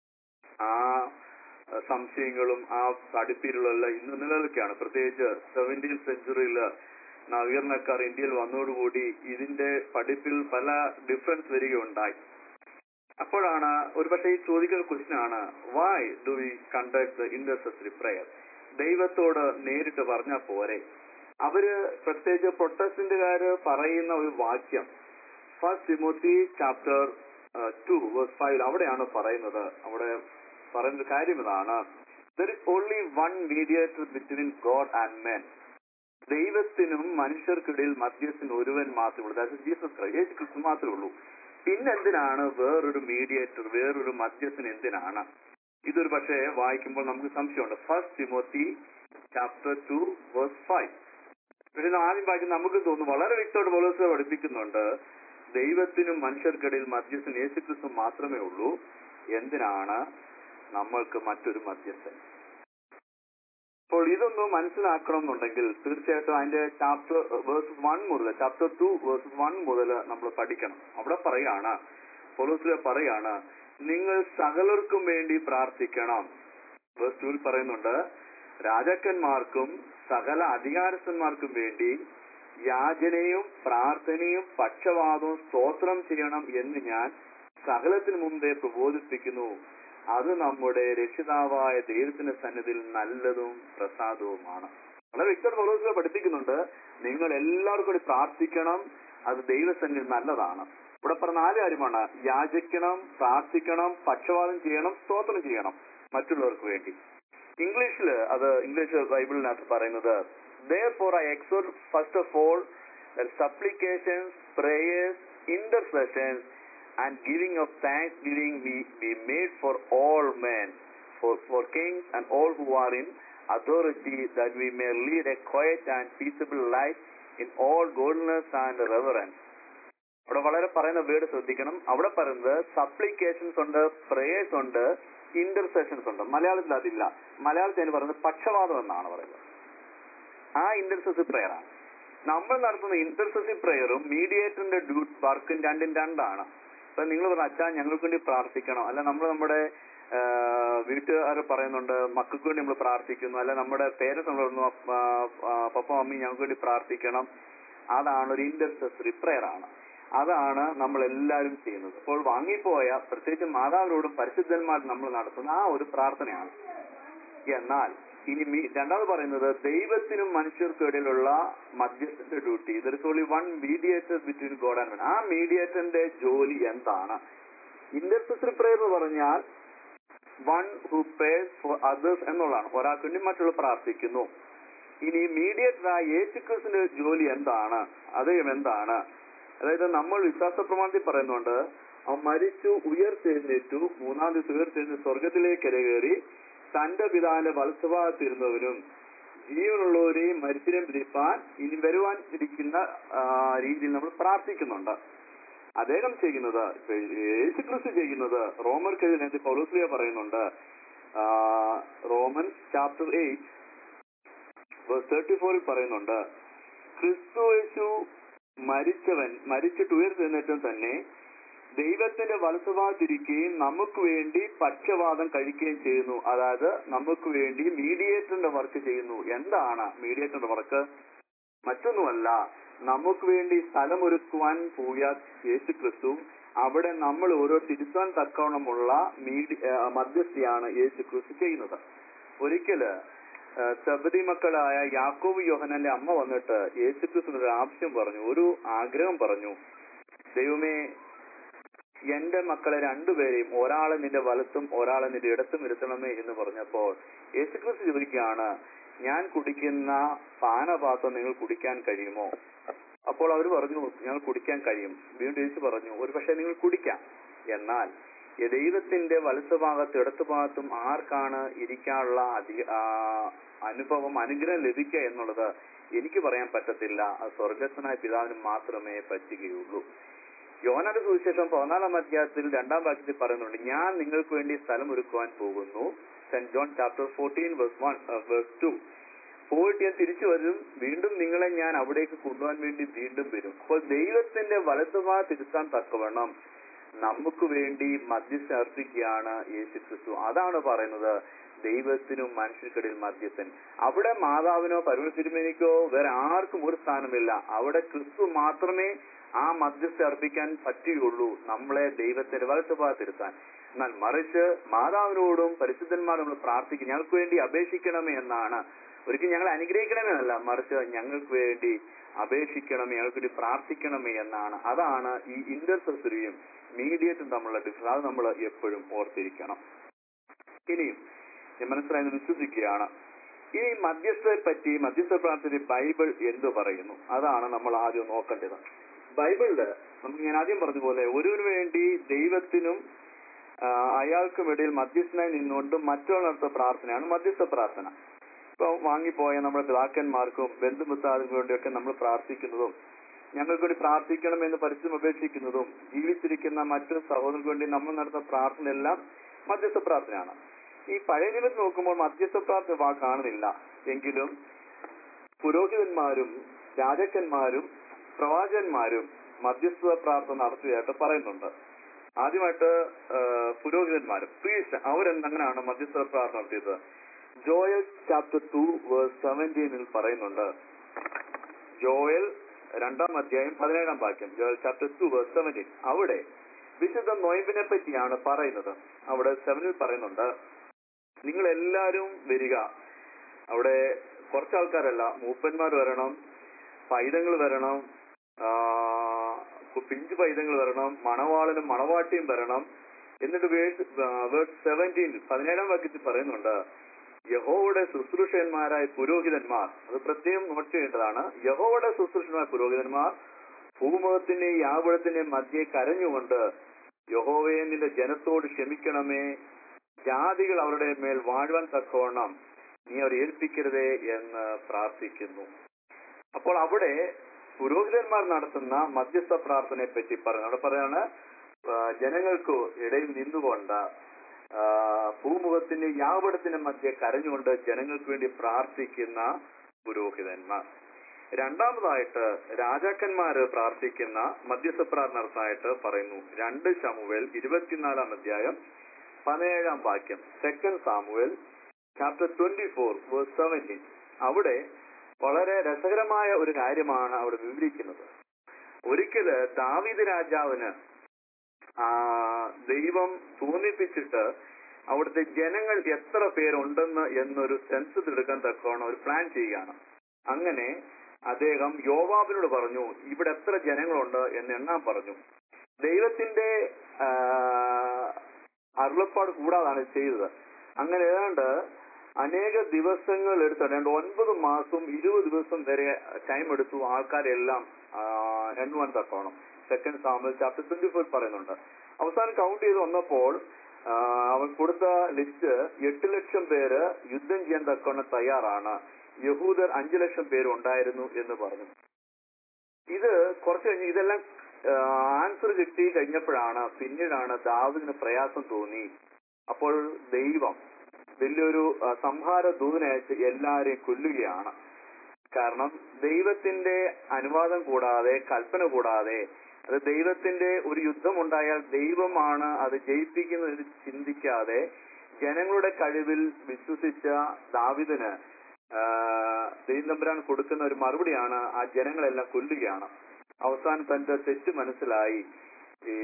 ആ അഹ് സംശയങ്ങളും ആ തടിപ്പീരുകളെല്ലാം ഇന്ന് നിലനിൽക്കുകയാണ് പ്രത്യേകിച്ച് സെവൻറ്റീൻ സെഞ്ചുറിയിൽ നവീകരണക്കാർ ഇന്ത്യയിൽ വന്നതോടുകൂടി ഇതിന്റെ പഠിപ്പിൽ പല ഡിഫറൻസ് വരികയുണ്ടായി അപ്പോഴാണ് ഒരുപക്ഷെ ഈ ചോദിക്കുന്ന ക്വസ്റ്റ്യൻ ആണ് why do we conduct the intercessory prayer ദൈവത്തോട് നേരിട്ട് പറഞ്ഞാൽ പോരെ അവര് പ്രത്യേകിച്ച് പ്രൊട്ടസ്റ്റന്റുകാര് പറയുന്ന ഒരു വാക്യം first Timothy chapter two verse five അവിടെയാണ് പറയുന്നത് അവിടെ പറയുന്ന കാര്യം ഇതാണ് there is only one mediator between God and men ദൈവത്തിനും മനുഷ്യർക്കിടയിൽ മധ്യസ്ഥന് ഒരുവൻ മാത്രമേ ഉള്ളൂ അതായത് ജീസസ് ക്രൈസ്റ്റ് യേശു ക്രിസ്തു മാത്രമേ ഉള്ളൂ പിന്നെന്തിനാണ് വേറൊരു മീഡിയേറ്റർ വേറൊരു മധ്യസ്ഥൻ എന്തിനാണ് ഇതൊരു പക്ഷേ വായിക്കുമ്പോൾ നമുക്ക് സംശയമുണ്ട് first Timothy chapter two verse five പക്ഷെ ഇത് ആദ്യം വായിക്കുന്ന നമുക്ക് തോന്നുന്നു വളരെ വ്യക്തമായിട്ട് പോലീസ് പഠിപ്പിക്കുന്നുണ്ട് ദൈവത്തിനും മനുഷ്യർക്കിടയിൽ മധ്യസ്ഥൻ യേശുക്രിസ്തു മാത്രമേ ഉള്ളൂ എന്തിനാണ് നമ്മൾക്ക് മറ്റൊരു മധ്യസ്ഥൻ അപ്പോൾ ഇതൊന്ന് മനസ്സിലാക്കണം എന്നുണ്ടെങ്കിൽ തീർച്ചയായിട്ടും അതിന്റെ ചാപ്റ്റർ വേഴ്സ് വൺ മുതൽ ചാപ്റ്റർ ടു വേഴ്സ് വൺ മുതൽ നമ്മൾ പഠിക്കണം അവിടെ പറയാണ് പൊലോസിലെ പറയാണ് നിങ്ങൾ സകലർക്കും വേണ്ടി പ്രാർത്ഥിക്കണം വേഴ്സ് ടൂവിൽ പറയുന്നുണ്ട് രാജാക്കന്മാർക്കും സകല അധികാരസ്ഥന്മാർക്കും വേണ്ടി യാചനയും പ്രാർത്ഥനയും പക്ഷവാദവും സ്തോത്രം ചെയ്യണം എന്ന് ഞാൻ സകലത്തിനു മുമ്പേ പ്രബോധിപ്പിക്കുന്നു അത് നമ്മുടെ രക്ഷിതാവായ ദൈവത്തിന്റെ സന്നിധിയിൽ നല്ലതും പ്രസാദവുമാണ് വളരെ വ്യക്തമായിട്ട് പൗലോസ് പഠിപ്പിക്കുന്നുണ്ട് നിങ്ങൾ എല്ലാവർക്കും കൂടി പ്രാർത്ഥിക്കണം അത് ദൈവസന്നിധി നല്ലതാണ് ഇവിടെ പറഞ്ഞ നാല് കാര്യമാണ് യാചിക്കണം പ്രാർത്ഥിക്കണം പക്ഷപാതം ചെയ്യണം സ്തോത്രം ചെയ്യണം മറ്റുള്ളവർക്ക് വേണ്ടി ഇംഗ്ലീഷിൽ അത് ഇംഗ്ലീഷ് ബൈബിളിനകത്ത് പറയുന്നത് therefore I exhort first of all that supplications, prayers, intercessions, and giving of thanksgiving be, be made for all men, for, for kings and all who are in authority, that we may lead a quiet and peaceable life in all godliness and reverence. അവിടെ വളരെ പറയുന്ന word ശ്രദ്ധിക്കണം അവിടെ പറയുന്നത് supplications ഉണ്ട് prayers ഉണ്ട് intercessions ഉണ്ട് മലയാളത്തിൽ അതില്ല മലയാളത്തിൽ അതിന് പറയുന്നത് പക്ഷപാതം എന്നാണ് പറയുന്നത് ആ ഇന്റർസെസീവ് പ്രെയർ ആണ് നമ്മൾ നടത്തുന്ന ഇന്റർസെസീവ് പ്രെയറും മീഡിയേറ്ററിന്റെ ഡ്യൂട്ട് വർക്കും രണ്ടും രണ്ടാണ് ഇപ്പൊ നിങ്ങൾ പറഞ്ഞ അച്ഛാ ഞങ്ങൾക്ക് വേണ്ടി പ്രാർത്ഥിക്കണം അല്ല നമ്മൾ നമ്മുടെ വീട്ടുകാർ പറയുന്നുണ്ട് മക്കൾക്ക് വേണ്ടി നമ്മൾ പ്രാർത്ഥിക്കുന്നു അല്ല നമ്മുടെ പേരൻസ് നമ്മൾ പറഞ്ഞു "ആ, ആ, പപ്പ മമ്മി ഞങ്ങൾക്ക് വേണ്ടി പ്രാർത്ഥിക്കണം അതാണ് ഒരു ഇന്റർസെസറി പ്രെയർ ആണ് അതാണ് നമ്മൾ എല്ലാവരും ചെയ്യുന്നത് അപ്പോൾ വാങ്ങിപ്പോയ പ്രത്യേകിച്ച് മാതാവിനോടും പരിശുദ്ധന്മാരും നമ്മൾ നടത്തുന്ന ആ ഒരു പ്രാർത്ഥനയാണ് എന്നാൽ ഇനി മീ- രണ്ടാമത് പറയുന്നത് ദൈവത്തിനും മനുഷ്യർക്കും ഇടയിലുള്ള മധ്യസ്ഥന്റെ duty there is only one mediator between God and ആ മീഡിയേറ്ററിന്റെ ജോലി എന്താണ് ഇന്റർസെസറി പ്രെയർ എന്ന് പറഞ്ഞാൽ one who prays for others എന്നുള്ളതാണ് ഒരാൾക്ക് വേണ്ടി മറ്റുള്ള പ്രാർത്ഥിക്കുന്നു ഇനി മീഡിയേറ്റർ യേശുക്രിസ്തുവിന്റെ ജോലി എന്താണ് അദ്ദേഹം എന്താണ് അതായത് നമ്മൾ വിശ്വാസ പ്രമാണത്തിൽ പറയുന്നുണ്ട് അവൻ മരിച്ചു ഉയർത്തെഴുന്നേറ്റു മൂന്നാം ദിവസം ഉയർത്തെഴുന്നേറ്റ് സ്വർഗത്തിലേക്ക് കയറി തന്റെ പിതാവിന്റെ വത്സഭാഗത്തിരുന്നവനും ജീവനുള്ളവരെയും മരിച്ചവരെയും പിടിപ്പാൻ ഇനി വരുവാൻ ഇരിക്കുന്ന ആ, രീതിയിൽ നമ്മൾ പ്രാർത്ഥിക്കുന്നുണ്ട് അദ്ദേഹം ചെയ്യുന്നത് ഇപ്പൊ യേശുക്രിസ്തു ചെയ്യുന്നത് റോമർ കെഴുതിനകത്ത് പൗലോസ്ലിയ പറയുന്നുണ്ട് ആ, റോമൻസ് ചാപ്റ്റർ എയ്റ്റ് തേർട്ടി ഫോറിൽ പറയുന്നുണ്ട് ക്രിസ്തു യേശു മരിച്ചവൻ മരിച്ചിട്ട് ഉയർത്തെഴുന്നേറ്റം തന്നെ ദൈവത്തിന്റെ വലത്തുഭാഗത്തിരിക്കുകയും നമുക്ക് വേണ്ടി പക്ഷവാദം കഴിക്കുകയും ചെയ്യുന്നു അതായത് നമുക്ക് വേണ്ടി മീഡിയേറ്ററിന്റെ വർക്ക് ചെയ്യുന്നു എന്താണ് മീഡിയേറ്ററിന്റെ വർക്ക് മറ്റൊന്നുമല്ല നമുക്ക് വേണ്ടി സ്ഥലമൊരുക്കുവാൻ പോയ യേശു ക്രിസ്തു അവിടെ നമ്മൾ ഓരോ തിരുത്താൻ തക്കവണ്ണമുള്ള മീഡി ആ, മധ്യസ്ഥയാണ് യേശു ക്രിസ്തു ചെയ്യുന്നത് ഒരിക്കല് ആ, സബദി മക്കളായ യാക്കോബ് യോഹനന്റെ അമ്മ വന്നിട്ട് യേശു ക്രിസ്തുവിന് ഒരു ആവശ്യം പറഞ്ഞു ഒരു ആഗ്രഹം പറഞ്ഞു ദൈവമേ എന്റെ മക്കളെ രണ്ടുപേരെയും ഒരാളെ നിന്റെ വലത്തും ഒരാളെ നിന്റെ ഇടത്തും ഇരുത്തണമേ എന്ന് പറഞ്ഞപ്പോൾ യേശുക്രിസ്തു ചോദിക്കുകയാണ് ഞാൻ കുടിക്കുന്ന പാനപാത്രം നിങ്ങൾ കുടിക്കാൻ കഴിയുമോ അപ്പോൾ അവർ പറഞ്ഞു ഞങ്ങൾ കുടിക്കാൻ കഴിയും വീണ്ടും യേശു പറഞ്ഞു ഒരു പക്ഷേ നിങ്ങൾ കുടിക്കാം എന്നാൽ ഈ ദൈവത്തിന്റെ വലത്തുഭാഗത്തും ഇടത്തുഭാഗത്തും ആർക്കാണ് ഇരിക്കാനുള്ള അധിക ആ, അനുഭവം അനുഗ്രഹം ലഭിക്കുക എന്നുള്ളത് എനിക്ക് പറയാൻ പറ്റത്തില്ല അത് സ്വർഗസ്ഥനായ പിതാവിന് മാത്രമേ പറ്റുകയുള്ളൂ യോനാന്റെ സുവിശേഷം പതിനാലാം അധ്യായത്തിൽ രണ്ടാം വാക്യത്തിൽ പറയുന്നുണ്ട് ഞാൻ നിങ്ങൾക്ക് വേണ്ടി സ്ഥലം ഒരുക്കുവാൻ പോകുന്നു Saint John chapter fourteen verse one verse two പോയിട്ട് ഞാൻ തിരിച്ചു വരും വീണ്ടും നിങ്ങളെ ഞാൻ അവിടേക്ക് കൊണ്ടുപോകാൻ വേണ്ടി വീണ്ടും വരും അപ്പോൾ ദൈവത്തിന്റെ വലതുഭാഗത്ത് ഇരുത്താൻ തക്കവണ്ണം നമുക്ക് വേണ്ടി മധ്യസ്ഥ അർപ്പിക്കുകയാണ് യേശു ക്രിസ്തു അതാണ് പറയുന്നത് ദൈവത്തിനും മനുഷ്യർക്കിടയിൽ മധ്യസ്ഥൻ അവിടെ മാതാവിനോ പരുവ തിരുമേനിക്കോ വേറെ ആർക്കും ഒരു സ്ഥാനമില്ല അവിടെ ക്രിസ്തു മാത്രമേ ആ മധ്യസ്ഥ അർപ്പിക്കാൻ പറ്റുകയുള്ളൂ നമ്മളെ ദൈവത്തിന്റെ വലത്തുഭാഗത്തിരുത്താൻ എന്നാൽ മറിച്ച് മാതാവിനോടും പരിശുദ്ധന്മാരോടും നമ്മൾ പ്രാർത്ഥിക്കും ഞങ്ങൾക്ക് വേണ്ടി അപേക്ഷിക്കണമേ എന്നാണ് ഒരിക്കലും ഞങ്ങളെ അനുഗ്രഹിക്കണമേ എന്നല്ല മറിച്ച് ഞങ്ങൾക്ക് വേണ്ടി അപേക്ഷിക്കണമേ ഞങ്ങൾക്ക് വേണ്ടി പ്രാർത്ഥിക്കണമേ എന്നാണ് അതാണ് ഈ ഇന്റർസെസറിയും മീഡിയേറ്റും തമ്മിലുള്ള ഡിഫറൻസ് അത് നമ്മൾ എപ്പോഴും ഓർത്തിരിക്കണം ഇനിയും ഞാൻ മനസ്സിലായെന്ന് വിശ്വസിക്കുകയാണ് ഇനി മധ്യസ്ഥയെ പറ്റി മധ്യസ്ഥ പ്രാർത്ഥന ബൈബിൾ എന്ത് പറയുന്നു അതാണ് നമ്മൾ ആദ്യം നോക്കേണ്ടത് ബൈബിളില് നമുക്ക് ഞാൻ ആദ്യം പറഞ്ഞ പോലെ ഒരുവിന് വേണ്ടി ദൈവത്തിനും ആ, അയാൾക്കും ഇടയിൽ മധ്യസ്ഥനായി നിന്നുകൊണ്ട് മറ്റൊരാൾ നടത്തുന്ന പ്രാർത്ഥനയാണ് മധ്യസ്ഥ പ്രാർത്ഥന ഇപ്പൊ വാങ്ങിപ്പോയ നമ്മുടെ പിതാക്കന്മാർക്കും ബന്ധുമിത്താദിനും വേണ്ടിയൊക്കെ നമ്മൾ പ്രാർത്ഥിക്കുന്നതും ഞങ്ങൾക്ക് വേണ്ടി പ്രാർത്ഥിക്കണമെന്ന് പരിശുദ്ധം അപേക്ഷിക്കുന്നതും ജീവിച്ചിരിക്കുന്ന മറ്റു സഹോദരർക്ക് വേണ്ടി നമ്മൾ നടത്തുന്ന പ്രാർത്ഥന എല്ലാം മധ്യസ്ഥ പ്രാർത്ഥനയാണ് ഈ പഴയ നിയമത്തിൽ നോക്കുമ്പോൾ മധ്യസ്ഥ പ്രാർത്ഥന വാ കാണുന്നില്ല എങ്കിലും പുരോഹിതന്മാരും രാജാക്കന്മാരും പ്രവാചകന്മാരും മധ്യസ്ഥ പ്രാർത്ഥന നടത്തിയതായിട്ട് പറയുന്നുണ്ട് ആദ്യമായിട്ട് ആ, പുരോഹിതന്മാരും പ്രീസ്റ്റ് അവരെന്തെങ്ങനെയാണ് മധ്യസ്ഥ പ്രാർത്ഥന നടത്തിയത് ജോയൽ ചാപ്റ്റർ ടു വേഴ്സ് സെവൻറ്റീനിൽ പറയുന്നുണ്ട് ജോയൽ രണ്ടാം അധ്യായം പതിനേഴാം വാക്യം Joel chapter two verse seventeen അവിടെ വിശുദ്ധ നൊയമ്പിനെ പറ്റിയാണ് പറയുന്നത് അവിടെ സെവനിൽ പറയുന്നുണ്ട് നിങ്ങൾ എല്ലാവരും വരിക അവിടെ കുറച്ച് ആൾക്കാരല്ല മൂപ്പന്മാർ വരണം പൈതങ്ങൾ വരണം ആ, കു- പിഞ്ചു പൈതങ്ങൾ വരണം മണവാളനും മണവാട്ടിയും വരണം എന്നിട്ട് വേഴ്സ് വേഴ്സ് സെവൻറ്റീൻ പതിനേഴാം വാക്യത്തിൽ പറയുന്നുണ്ട് യഹോവയുടെ ശുശ്രൂഷകന്മാരായ പുരോഹിതന്മാർ അത് പ്രത്യേകം നോട്ട് ചെയ്യേണ്ടതാണ് യഹോവയുടെ ശുശ്രൂഷകന്മാരായ പുരോഹിതന്മാർ ഭൂമുഖത്തിന്റെയും യാവളത്തിന്റെയും മധ്യേ കരഞ്ഞുകൊണ്ട് യഹോവയെ നിന്റെ ജനത്തോട് ക്ഷമിക്കണമേ ജാതികൾ അവരുടെ മേൽ വാഴുവാൻ തക്കവണ്ണം നീ അവരെ ഏൽപ്പിക്കരുതേ എന്ന് പ്രാർത്ഥിക്കുന്നു അപ്പോൾ അവിടെ പുരോഹിതന്മാർ നടത്തുന്ന മധ്യസ്ഥ പ്രാർത്ഥനയെ പറ്റി പറഞ്ഞു അവിടെ പറയാണ് ആ, ജനങ്ങൾക്ക് ഇടയിൽ നിന്നുകൊണ്ട് ആ, ഭൂമുഖത്തിന്റെ യാവടത്തിന്റെ മധ്യ കരഞ്ഞുകൊണ്ട് ജനങ്ങൾക്ക് വേണ്ടി പ്രാർത്ഥിക്കുന്ന പുരോഹിതന്മാർ രണ്ടാമതായിട്ട് രാജാക്കന്മാര് പ്രാർത്ഥിക്കുന്ന മധ്യസ്ഥ പ്രാർത്ഥന നടത്താനായിട്ട് പറയുന്നു രണ്ട് ശമുവേൽ ഇരുപത്തിനാലാം അധ്യായം പതിനേഴാം വാക്യം second Samuel chapter twenty four verse seventeen അവിടെ വളരെ രസകരമായ ഒരു കാര്യമാണ് അവിടെ വിവരിക്കുന്നത് ഒരിക്കല് ദാവീദ് രാജാവിന് ആ, ദൈവം തോന്നിപ്പിച്ചിട്ട് അവിടുത്തെ ജനങ്ങൾ എത്ര പേരുണ്ടെന്ന് എന്നൊരു സെൻസസ് എടുക്കാൻ തക്കവണ്ണം ഒരു പ്ലാൻ ചെയ്യുകയാണ് അങ്ങനെ അദ്ദേഹം യോവാബിനോട് പറഞ്ഞു ഇവിടെ എത്ര ജനങ്ങളുണ്ട് എന്ന് എണ്ണാൻ പറഞ്ഞു ദൈവത്തിന്റെ ആ, അരുളപ്പാട് കൂടാതാണ് ഇത് ചെയ്തത് അങ്ങനെ ഏതാണ്ട് അനേക ദിവസങ്ങൾ എടുത്ത് ഏതാണ്ട് ഒൻപത് മാസവും ഇരുപത് ദിവസം വരെ ടൈം എടുത്തു ആൾക്കാരെല്ലാം ആ, എണ്ണുവാൻ തക്കോണം second Samuel chapter twenty four പറയുന്നുണ്ട് അവസാനം കൗണ്ട് ചെയ്ത് വന്നപ്പോൾ ആ, അവൻ കൊടുത്ത ലിസ്റ്റ് എട്ട് ലക്ഷം പേര് യുദ്ധം ചെയ്യാൻ തക്കവണ്ണം തയ്യാറാണ് യഹൂദർ അഞ്ചു ലക്ഷം പേര് ഉണ്ടായിരുന്നു എന്ന് പറഞ്ഞു ഇത് കുറച്ച് കഴിഞ്ഞ് ഇതെല്ലാം ആൻസർ കിട്ടി കഴിഞ്ഞപ്പോഴാണ് പിന്നീടാണ് ദാവിദിന് പ്രയാസം തോന്നി അപ്പോൾ ദൈവം വലിയൊരു ആ, സംഹാര ദൂതനയച്ച് എല്ലാരെയും കൊല്ലുകയാണ് കാരണം ദൈവത്തിന്റെ അനുവാദം കൂടാതെ കൽപ്പന കൂടാതെ അത് ദൈവത്തിന്റെ ഒരു യുദ്ധം ഉണ്ടായാൽ ദൈവമാണ് അത് ജയിപ്പിക്കുന്നതെന്ന് ചിന്തിക്കാതെ ജനങ്ങളുടെ കഴിവിൽ വിശ്വസിച്ച ദാവിദിന് ദൈവം തമ്പുരാൻ കൊടുക്കുന്ന ഒരു മറുപടിയാണ് ആ ജനങ്ങളെല്ലാം കൊല്ലുകയാണ് അവസാനം തന്റെ തെറ്റ് മനസ്സിലായി ഈ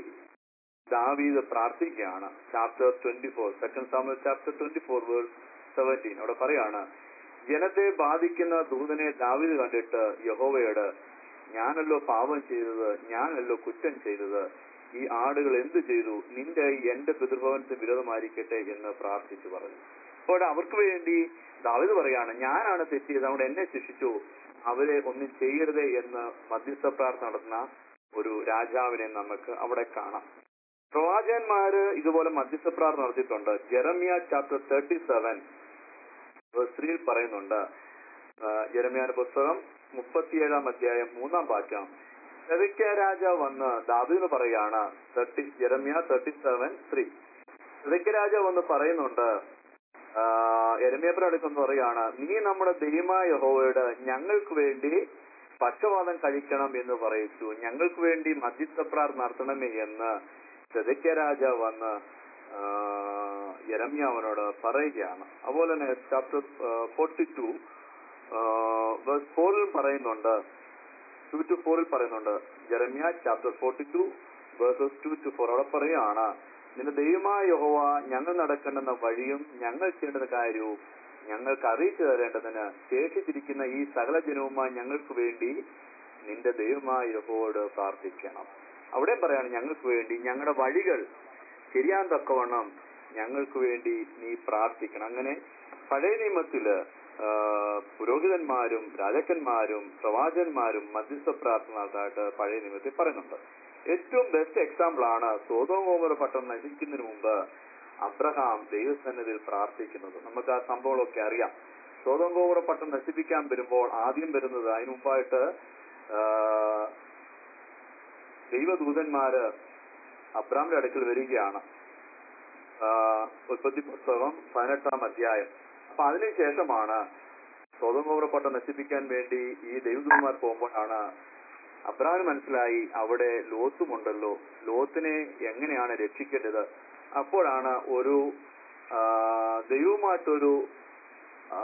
ദാവീദ് പ്രാർത്ഥിക്കുകയാണ് chapter twenty four second Samuel chapter twenty four verse seventeen അവിടെ പറയാണ് ജനത്തെ ബാധിക്കുന്ന ദൂതനെ ദാവീദ് കണ്ടിട്ട് യഹോവയോട് ഞാനല്ലോ പാപം ചെയ്തത് ഞാനല്ലോ കുറ്റം ചെയ്തത് ഈ ആടുകൾ എന്തു ചെയ്തു നിന്റെ കൈ എന്റെ പിതൃഭവനത്തിന് വിരോധമായിരിക്കട്ടെ എന്ന് പ്രാർത്ഥിച്ചു പറഞ്ഞു അപ്പോൾ അവർക്ക് വേണ്ടി ദാവിദ് പറയാണ് ഞാനാണ് തെറ്റിയത് അതുകൊണ്ട് എന്നെ ശിക്ഷിച്ചു അവരെ ഒന്നും ചെയ്യരുതേ എന്ന് മധ്യസ്ഥ പ്രാർത്ഥന നടത്തുന്ന ഒരു രാജാവിനെ നമുക്ക് അവിടെ കാണാം പ്രവാചകന്മാര് ഇതുപോലെ മധ്യസ്ഥ പ്രാർത്ഥന നടത്തിയിട്ടുണ്ട് ജെറമിയ ചാപ്റ്റർ തേർട്ടി സെവൻ ത്രീയിൽ പറയുന്നുണ്ട് ആ, ജെറമിയാന്റെ പുസ്തകം മുപ്പത്തിയേഴാം അധ്യായം മൂന്നാം വാക്യം സെദക്യ രാജാവ് വന്ന് ദാവീദിന് പറയാണ് thirty Jeremiah thirty seven three സെദക്യ രാജാവ് വന്ന് പറയുന്നുണ്ട് എരമ്യപ്പന അടുക്കെന്ന് പറയാണ് നീ നമ്മുടെ ദൈവമായ യഹോവയോട് ഞങ്ങൾക്ക് വേണ്ടി പക്ഷവാദം കഴിക്കണം എന്ന് പറയിച്ചു ഞങ്ങൾക്ക് വേണ്ടി മധ്യസ്ഥ പ്രാർത്ഥന നടത്തണമേ എന്ന് സെദക്യ രാജാവ് വന്ന് യരമ്യ അവനോട് പറയുകയാണ് അതുപോലെ തന്നെ ചാപ്റ്റർ ഫോർട്ടി ടു വേഴ്സ് ഫോറിൽ പറയുന്നുണ്ട് ടു ടു ഫോറിൽ പറയുന്നുണ്ട് Jeremiah chapter forty two verses two two four അവിടെ പറയുകയാണ് നിന്റെ ദൈവമായ യഹോവ ഞങ്ങൾ നടക്കേണ്ടുന്ന വഴിയും ഞങ്ങൾ ചെയ്യേണ്ടുന്ന കാര്യവും ഞങ്ങൾക്ക് അറിയിച്ചു തരേണ്ടതിന് ശേഷിച്ചിരിക്കുന്ന ഈ സകല ജനവുമായി ഞങ്ങൾക്ക് വേണ്ടി നിന്റെ ദൈവമായ യഹോവോട് പ്രാർത്ഥിക്കണം അവിടെ പറയാണ് ഞങ്ങൾക്ക് വേണ്ടി ഞങ്ങളുടെ വഴികൾ ശരിയാൻ തക്കവണ്ണം ഞങ്ങൾക്ക് വേണ്ടി നീ പ്രാർത്ഥിക്കണം അങ്ങനെ പഴയ നിയമത്തില് ആ, പുരോഹിതന്മാരും രാജാക്കന്മാരും പ്രവാചകന്മാരും മധ്യസ്ഥ പ്രാർത്ഥന നടത്താനായിട്ട് പഴയ നിയമത്തിൽ പറയുന്നുണ്ട് ഏറ്റവും ബെസ്റ്റ് എക്സാമ്പിൾ ആണ് സോതോമോമർ പട്ടണം നശിക്കുന്നതിന് മുമ്പ് അബ്രഹാം ദൈവസന്നിധിയിൽ പ്രാർത്ഥിക്കുന്നത് നമുക്ക് ആ സംഭവങ്ങളൊക്കെ അറിയാം സോതോങ്കോമർ പട്ടണം നശിപ്പിക്കാൻ വരുമ്പോൾ ആദ്യം വരുന്നത് അതിനു മുമ്പായിട്ട് ആ, ദൈവദൂതന്മാര് അബ്രാമിന്റെ അടുക്കൽ വരികയാണ് ആ, ഉൽപ്പത്തി പുസ്തകം പതിനെട്ടാം അധ്യായം അപ്പൊ അതിനുശേഷമാണ് സ്വതന്ത്രപട്ടം നശിപ്പിക്കാൻ വേണ്ടി ഈ ദൈവദൂതന്മാർ പോകുമ്പോഴാണ് അബ്രാഹിം മനസ്സിലായി അവിടെ ലോത്തുമുണ്ടല്ലോ ലോത്തിനെ എങ്ങനെയാണ് രക്ഷിക്കേണ്ടത് അപ്പോഴാണ് ഒരു ആ, ദൈവവുമായിട്ടൊരു ആ,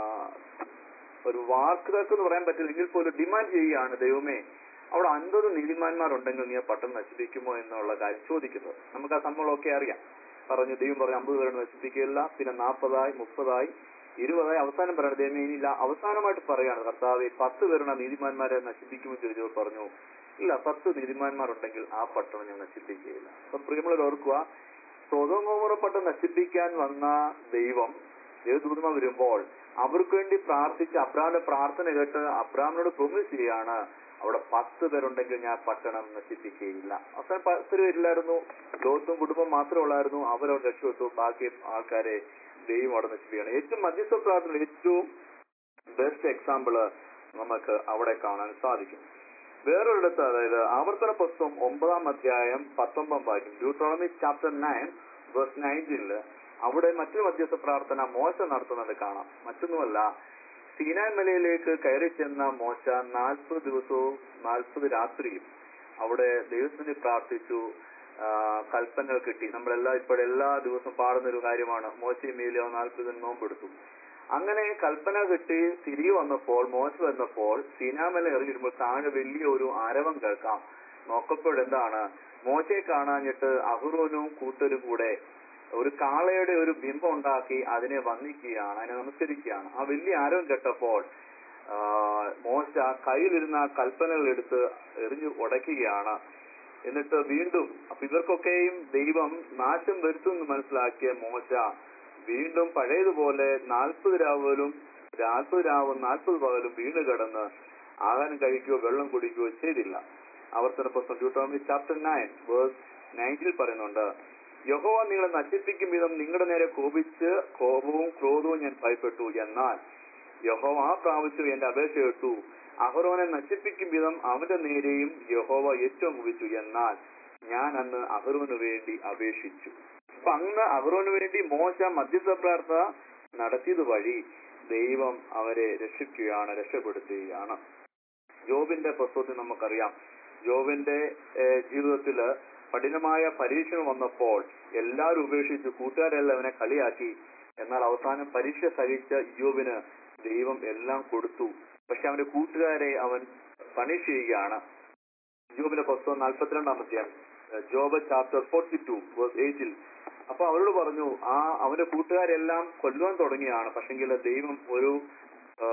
ഒരു വാർത്തകൾക്ക് എന്ന് പറയാൻ പറ്റില്ല എങ്കിൽ പോലും ഡിമാൻഡ് ചെയ്യുകയാണ് ദൈവമേ അവിടെ അൻപത് നീതിമാന്മാരുണ്ടെങ്കിൽ നീ ആ പട്ടണം നശിപ്പിക്കുമോ എന്നുള്ള കാര്യം ചോദിക്കുന്നത് നമുക്ക് ആ സംഭവമൊക്കെ അറിയാം പറഞ്ഞു ദൈവം പറഞ്ഞു അമ്പത് പേരെ നശിപ്പിക്കുകയില്ല പിന്നെ നാൽപ്പതായി മുപ്പതായി ഇരുപതായി അവസാനം പറയണത് ദൈവമേ ഇനിയില്ല അവസാനമായിട്ട് പറയാണ് കർത്താവെ പത്ത് പേരുടെ നീതിമാന്മാരെ നശിപ്പിക്കുമെന്ന് ചോദിച്ചപ്പോൾ പറഞ്ഞു ഇല്ല പത്ത് നീതിമാന്മാരുണ്ടെങ്കിൽ ആ പട്ടണം ഞാൻ നശിപ്പിക്കുകയില്ല അപ്പൊ പ്രിയമുള്ളവർ ഓർക്കുക സ്വതമോറപ്പെട്ട നശിപ്പിക്കാൻ വന്ന ദൈവം ദേവദൂതമ വരുമ്പോൾ അവർക്ക് വേണ്ടി പ്രാർത്ഥിച്ച് അബ്രാമിന്റെ പ്രാർത്ഥന കേട്ട് അബ്രാമിനോട് പ്രൊമിസ് ചെയ്യാണ് അവിടെ പത്ത് പേരുണ്ടെങ്കിൽ ഞാൻ പട്ടണം നശിപ്പിക്കുകയില്ല അവസാനം പത്ത് പേരില്ലായിരുന്നു ലോത്തും കുടുംബം മാത്രമേ ഉള്ളായിരുന്നു അവരവിടെ രക്ഷപ്പെട്ടു ബാക്കി ആൾക്കാരെ ദൈവം അവിടെ നശിപ്പിക്കുകയാണ് ഏറ്റവും മധ്യസ്ഥ പ്രാർത്ഥന ഏറ്റവും ബെസ്റ്റ് എക്സാമ്പിള് നമുക്ക് അവിടെ കാണാൻ സാധിക്കും വേറൊരിടത്ത് അതായത് ആവർത്തന പുസ്തകം ഒമ്പതാം അധ്യായം പത്തൊമ്പതാം വാക്യം ഡ്യൂട്രോണമി ചാപ്റ്റർ നയൻ വേഴ്സ് നയൻറ്റീനില് അവിടെ മറ്റൊരു മധ്യസ്ഥ പ്രാർത്ഥന മോശ നടത്തുന്നത് കാണാം മറ്റൊന്നുമല്ല സീനായ് മലയിലേക്ക് കയറി ചെന്ന മോശ നാൽപ്പത് ദിവസവും നാൽപ്പത് രാത്രിയും അവിടെ ദൈവത്തിന് പ്രാർത്ഥിച്ചു ആ, കൽപ്പനകൾ കിട്ടി നമ്മളെല്ലാം ഇപ്പോഴെല്ലാ ദിവസവും പാടുന്ന ഒരു കാര്യമാണ് മോശയും മീലിയോ നാൽപ്പത് നോമ്പെടുത്തു അങ്ങനെ കൽപ്പന കിട്ടി തിരികെ വന്നപ്പോൾ മോശ വന്നപ്പോൾ സീനാമല ഇറങ്ങിയിരുമ്പോൾ താഴെ വലിയ ഒരു ആരവം കേൾക്കാം നോക്കപ്പോഴെന്താണ് മോശയെ കാണാഞ്ഞിട്ട് അഹുറോനും കൂട്ടരും കൂടെ ഒരു കാളയുടെ ഒരു ബിംബം ഉണ്ടാക്കി അതിനെ വന്ദിക്കുകയാണ് അതിനെ നമസ്കരിക്കുകയാണ് ആ വലിയ ആരവം കേട്ടപ്പോൾ ആ, മോശ കയ്യിലിരുന്ന ആ കൽപ്പനകൾ എടുത്ത് എറിഞ്ഞു ഉടയ്ക്കുകയാണ് എന്നിട്ട് വീണ്ടും അപ്പൊ ഇവർക്കൊക്കെയും ദൈവം നാശം വരുത്തുമെന്ന് മനസ്സിലാക്കിയ മോശ വീണ്ടും പഴയതുപോലെ നാൽപ്പത് രാവുകളും നാൽപ്പത് രാവും നാൽപ്പത് പകലും വീണ് കിടന്ന് ആഹാരം കഴിക്കുകയോ വെള്ളം കുടിക്കുകയോ ചെയ്തില്ല ആവർത്തന പുസ്തകം ഡ്യൂട്ടോമി ചാപ്റ്റർ നയൻ വേഴ്സ് നയൻറ്റിൽ പറയുന്നുണ്ട് യഹോവ നിങ്ങളെ നശിപ്പിക്കും വിധം നിങ്ങളുടെ നേരെ കോപിച്ച് കോപവും ക്രോധവും ഞാൻ ഭയപ്പെട്ടു എന്നാൽ യഹോവ ആ പ്രാവശ്യം എന്റെ അപേക്ഷ കേട്ടു അഹറോനെ നശിപ്പിക്കും വിധം അവന്റെ നേരെയും യഹോവ ഏറ്റവും മുഖിച്ചു എന്നാൽ ഞാൻ അന്ന് അഹറോന് വേണ്ടി അപേക്ഷിച്ചു അപ്പൊ അന്ന് അഹറോന് വേണ്ടി മോശ മധ്യസ്ഥ പ്രാർത്ഥന നടത്തിയത് വഴി ദൈവം അവരെ രക്ഷിക്കുകയാണ് രക്ഷപ്പെടുത്തുകയാണ് ജോബിന്റെ പുസ്തകത്തിൽ നമുക്കറിയാം ജോബിന്റെ ഏഹ്, ജീവിതത്തില് കഠിനമായ പരീക്ഷ വന്നപ്പോൾ എല്ലാവരും ഉപേക്ഷിച്ചു കൂട്ടുകാരെല്ലാം അവനെ കളിയാക്കി എന്നാൽ അവസാനം പരീക്ഷ സഹിച്ച യോബിന് ദൈവം എല്ലാം കൊടുത്തു പക്ഷെ അവന്റെ കൂട്ടുകാരെ അവൻ പണിഷ് ചെയ്യുകയാണ് ജോബിന്റെ പുസ്തകം നാൽപ്പത്തിരണ്ടാമത്തെ Job chapter forty two verse എയ്റ്റിൽ അപ്പൊ അവരോട് പറഞ്ഞു ആ അവന്റെ കൂട്ടുകാരെല്ലാം കൊല്ലുവാൻ തുടങ്ങിയാണ് പക്ഷെങ്കിൽ ദൈവം ഒരു ആ,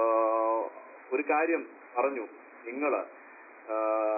ഒരു കാര്യം പറഞ്ഞു നിങ്ങള് ആ,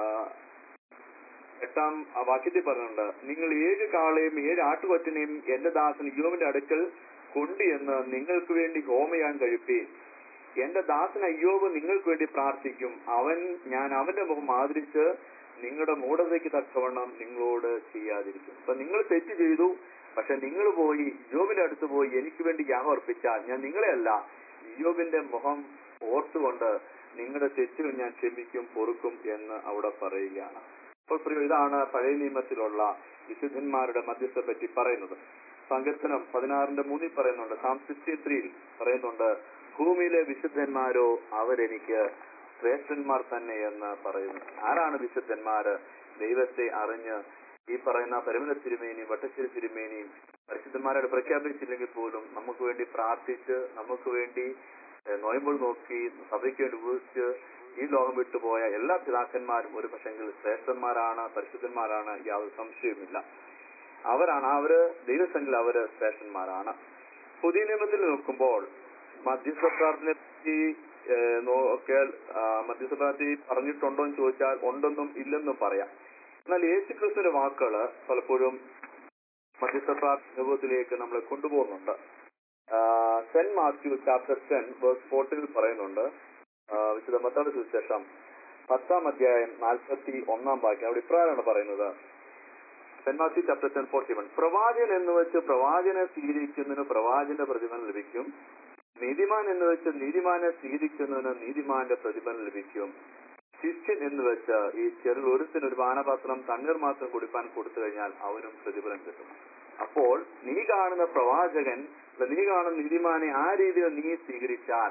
എട്ടാം ആ വാക്യത്തിൽ പറഞ്ഞിട്ടുണ്ട് നിങ്ങൾ ഏഴ് കാളയും ഏഴ് ആട്ടുകൊറ്റനെയും എന്റെ ദാസൻ യോവിന്റെ അടുക്കൽ കൊണ്ടുവന്ന് നിങ്ങൾക്ക് വേണ്ടി ഹോമയാൻ കഴിപ്പീൻ എന്റെ ദാസൻ അയ്യോബ് നിങ്ങൾക്ക് വേണ്ടി പ്രാർത്ഥിക്കും അവൻ ഞാൻ അവന്റെ മുഖം ആദരിച്ച് നിങ്ങളുടെ മൂഢതയ്ക്ക് തക്കവണ്ണം നിങ്ങളോട് ചെയ്യാതിരിക്കും അപ്പൊ നിങ്ങൾ തെറ്റ് ചെയ്തു പക്ഷെ നിങ്ങൾ പോയി യോബിന്റെ അടുത്ത് പോയി എനിക്ക് വേണ്ടി യാഗം അർപ്പിച്ചാൽ ഞാൻ നിങ്ങളെ അല്ല യോബിന്റെ മുഖം ഓർത്തുകൊണ്ട് നിങ്ങളുടെ തെറ്റുകൾ ഞാൻ ക്ഷമിക്കും പൊറുക്കും എന്ന് അവിടെ പറയുകയാണ് അപ്പോൾ പ്രിയ ഇതാണ് പഴയ നിയമത്തിലുള്ള വിശുദ്ധന്മാരുടെ മധ്യസ്ഥ പറ്റി പറയുന്നത് സങ്കീർത്തനം പതിനാറിന്റെ മൂന്നിൽ പറയുന്നുണ്ട് സാം സിക്സ്റ്റി ത്രീയിൽ പറയുന്നുണ്ട് ഭൂമിയിലെ വിശുദ്ധന്മാരോ അവരെനിക്ക് ശ്രേഷ്ഠന്മാർ തന്നെ എന്ന് പറയുന്നു ആരാണ് വിശുദ്ധന്മാര് ദൈവത്തെ അറിഞ്ഞ് ഈ പറയുന്ന പരിമല തിരുമേനിയും വട്ടശ്ശേരി തിരുമേനിയും പരിശുദ്ധന്മാരോട് പ്രഖ്യാപിച്ചില്ലെങ്കിൽ പോലും നമുക്ക് വേണ്ടി പ്രാർത്ഥിച്ച് നമുക്ക് വേണ്ടി ഏഹ്, നോയമ്പുകൾ നോക്കി സഭയ്ക്ക് വേണ്ടി ഉപയോഗിച്ച് ഈ ലോകം വിട്ടുപോയ എല്ലാ പിതാക്കന്മാരും ഒരു പക്ഷെങ്കിൽ ശ്രേഷ്ഠന്മാരാണ് പരിശുദ്ധന്മാരാണ് യാതൊരു സംശയവുമില്ല അവരാണ് അവര് ദൈവസംഘിൽ അവര് ശ്രേഷ്ഠന്മാരാണ് പുതിയ നിയമത്തിൽ നോക്കുമ്പോൾ മധ്യസ്ഥ പ്രാർത്ഥനയെ പറ്റി ഏഹ്, നോക്കിയാൽ ആ, മധ്യസ്ഥ പ്രാർത്ഥന പറഞ്ഞിട്ടുണ്ടോ എന്ന് ചോദിച്ചാൽ ഉണ്ടെന്നും ഇല്ലെന്നും പറയാം എന്നാൽ യേശു ക്രിസ്തുവിന്റെ വാക്കുകള് പലപ്പോഴും മധ്യസ്ഥ പ്രാർത്ഥന അനുഭവത്തിലേക്ക് നമ്മളെ കൊണ്ടുപോകുന്നുണ്ട് Saint Matthew chapter ten verse ഫോർട്ടിൽ പറയുന്നുണ്ട് ആ, വിശുദ്ധ മത്താട് സുവിശേഷം പത്താം അധ്യായം നാൽപ്പത്തി ഒന്നാം വാക്യം അവിടെ ഇപ്രകാരമാണ് പറയുന്നത് Saint Matthew chapter ten forty one പ്രവാചകൻ എന്ന് വെച്ച് പ്രവാചനെ സ്വീകരിക്കുന്നതിന് പ്രവാചന്റെ പ്രതിഫലം ലഭിക്കും നീതിമാൻ എന്ന് വെച്ച് നീതിമാനെ സ്വീകരിക്കുന്നതിന് നീതിമാന്റെ പ്രതിഫലം ലഭിക്കും ശിഷ്യൻ എന്ന് വെച്ച് ഈ ചെറു ഒരുത്തിന് ഒരു പാനപാത്രം തണ്ണീർ മാത്രം കുടിപ്പാൻ കൊടുത്തു കഴിഞ്ഞാൽ അവനും പ്രതിഫലം കിട്ടും അപ്പോൾ നീ കാണുന്ന പ്രവാചകൻ അല്ല, നീ കാണുന്ന നീതിമാനെ ആ രീതിയിൽ നീ സ്വീകരിച്ചാൽ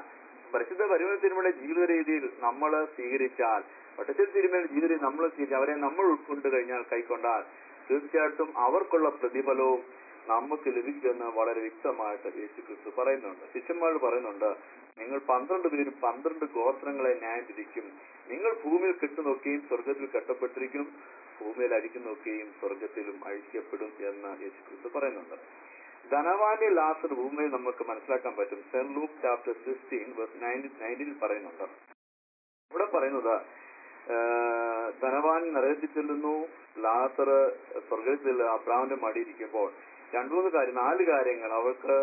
പരിശുദ്ധ പരിമല തിരുമയുടെ ജീവിത രീതിയിൽ നമ്മൾ സ്വീകരിച്ചാൽ വട്ടത്തിൽ തിരുമയുടെ ജീവിത രീതി നമ്മൾ സ്വീകരിച്ചാൽ അവരെ നമ്മൾ ഉൾക്കൊണ്ട് കഴിഞ്ഞാൽ കൈക്കൊണ്ടാൽ തീർച്ചയായിട്ടും അവർക്കുള്ള പ്രതിഫലവും നമുക്ക് ലഭിക്കുമെന്ന് വളരെ വ്യക്തമായിട്ട് യേശു ക്രിസ്തു പറയുന്നുണ്ട് ശിഷ്യന്മാർ പറയുന്നുണ്ട് നിങ്ങൾ പന്ത്രണ്ട് പേരും പന്ത്രണ്ട് ഗോത്രങ്ങളെ ന്യായം വിധിക്കും നിങ്ങൾ ഭൂമിയിൽ കെട്ടുനോക്കുകയും സ്വർഗത്തിൽ കെട്ടപ്പെട്ടിരിക്കും ഭൂമിയിൽ അഴിക്കുന്നൊക്കെയും സ്വർഗത്തിലും അഴിക്കപ്പെടും എന്ന് യേശു ക്രിസ്തു പറയുന്നുണ്ട് ധനവാന്റെ ലാസർ ഭൂമിയിൽ നമുക്ക് മനസ്സിലാക്കാൻ പറ്റും Saint Luke chapter sixteen nineteen പറയുന്നുണ്ട് ഇവിടെ പറയുന്നത് ആ, ധനവാൻ നരകത്തിൽ ചെല്ലുന്നു ലാസർ സ്വർഗത്തിൽ അബ്രാമിന്റെ മടിയിരിക്കുമ്പോൾ രണ്ടു മൂന്ന് കാര്യം നാല് കാര്യങ്ങൾ അവർക്ക്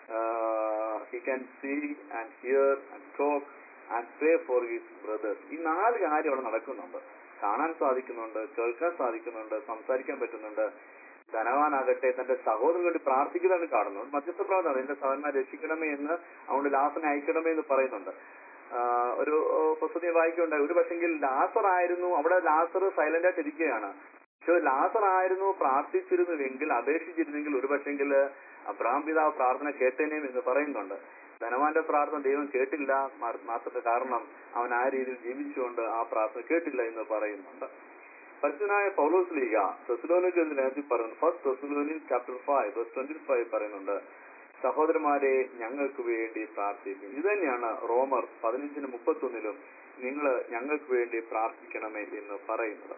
he can see and hear and talk and pray for his brothers ഈ നാല് കാര്യം അവിടെ നടക്കുന്നുണ്ട് കാണാൻ സാധിക്കുന്നുണ്ട് കേൾക്കാൻ സാധിക്കുന്നുണ്ട് സംസാരിക്കാൻ പറ്റുന്നുണ്ട് ധനവാനാകട്ടെ തന്റെ സഹോദരന് വേണ്ടി പ്രാർത്ഥിക്കുന്നതാണ് കാണുന്നത് മധ്യസ്ഥ പ്രാർത്ഥന എന്റെ സഹോദരനെ രക്ഷിക്കണമേ എന്ന് അതുകൊണ്ട് ലാസനെ അയക്കണമേ എന്ന് പറയുന്നുണ്ട് ആ, ഒരു പുസ്തകം വായിക്കുണ്ടായി ഒരു പക്ഷെങ്കിൽ ലാസർ ആയിരുന്നു അവിടെ ലാസർ സൈലന്റ് ആയിട്ട് ഇരിക്കുകയാണ് പക്ഷെ ലാസർ ആയിരുന്നു പ്രാർത്ഥിച്ചിരുന്നുവെങ്കിൽ അപേക്ഷിച്ചിരുന്നെങ്കിൽ ഒരു പക്ഷെങ്കിൽ അബ്രാം പിതാവ് പ്രാർത്ഥന കേട്ടേനേം എന്ന് പറയുന്നുണ്ട് ധനവാന്റെ പ്രാർത്ഥന ദൈവം കേട്ടില്ല മാ- മാത്രത്തെ കാരണം അവൻ ആ രീതിയിൽ ജീവിച്ചുകൊണ്ട് ആ പ്രാർത്ഥന കേട്ടില്ല എന്ന് പറയുന്നുണ്ട് പരിശുദ്ധനായ പൗലോസ് ലീഗ തെസ്ലോനിക്ക് ലേഖനത്തിൽ പറയുന്നു first Thessalonians chapter five verse twenty five പറയുന്നുണ്ട് സഹോദരന്മാരെ ഞങ്ങൾക്ക് വേണ്ടി പ്രാർത്ഥിക്കും ഇത് തന്നെയാണ് റോമർ പതിനഞ്ചിന് മുപ്പത്തൊന്നിലും നിങ്ങൾ ഞങ്ങൾക്ക് വേണ്ടി പ്രാർത്ഥിക്കണമേ എന്ന് പറയുന്നത്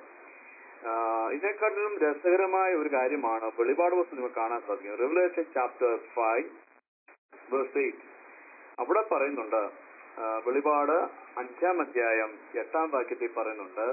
ആഹ് ഇതിനെക്കാട്ടിലും രസകരമായ ഒരു കാര്യമാണ് വെളിപാട് പുസ്തകം നമുക്ക് കാണാൻ സാധിക്കും Revelation chapter five verse eight അവിടെ പറയുന്നുണ്ട് ആഹ് വെളിപാട് അഞ്ചാം അധ്യായം എട്ടാം വാക്യത്തിൽ പറയുന്നുണ്ട്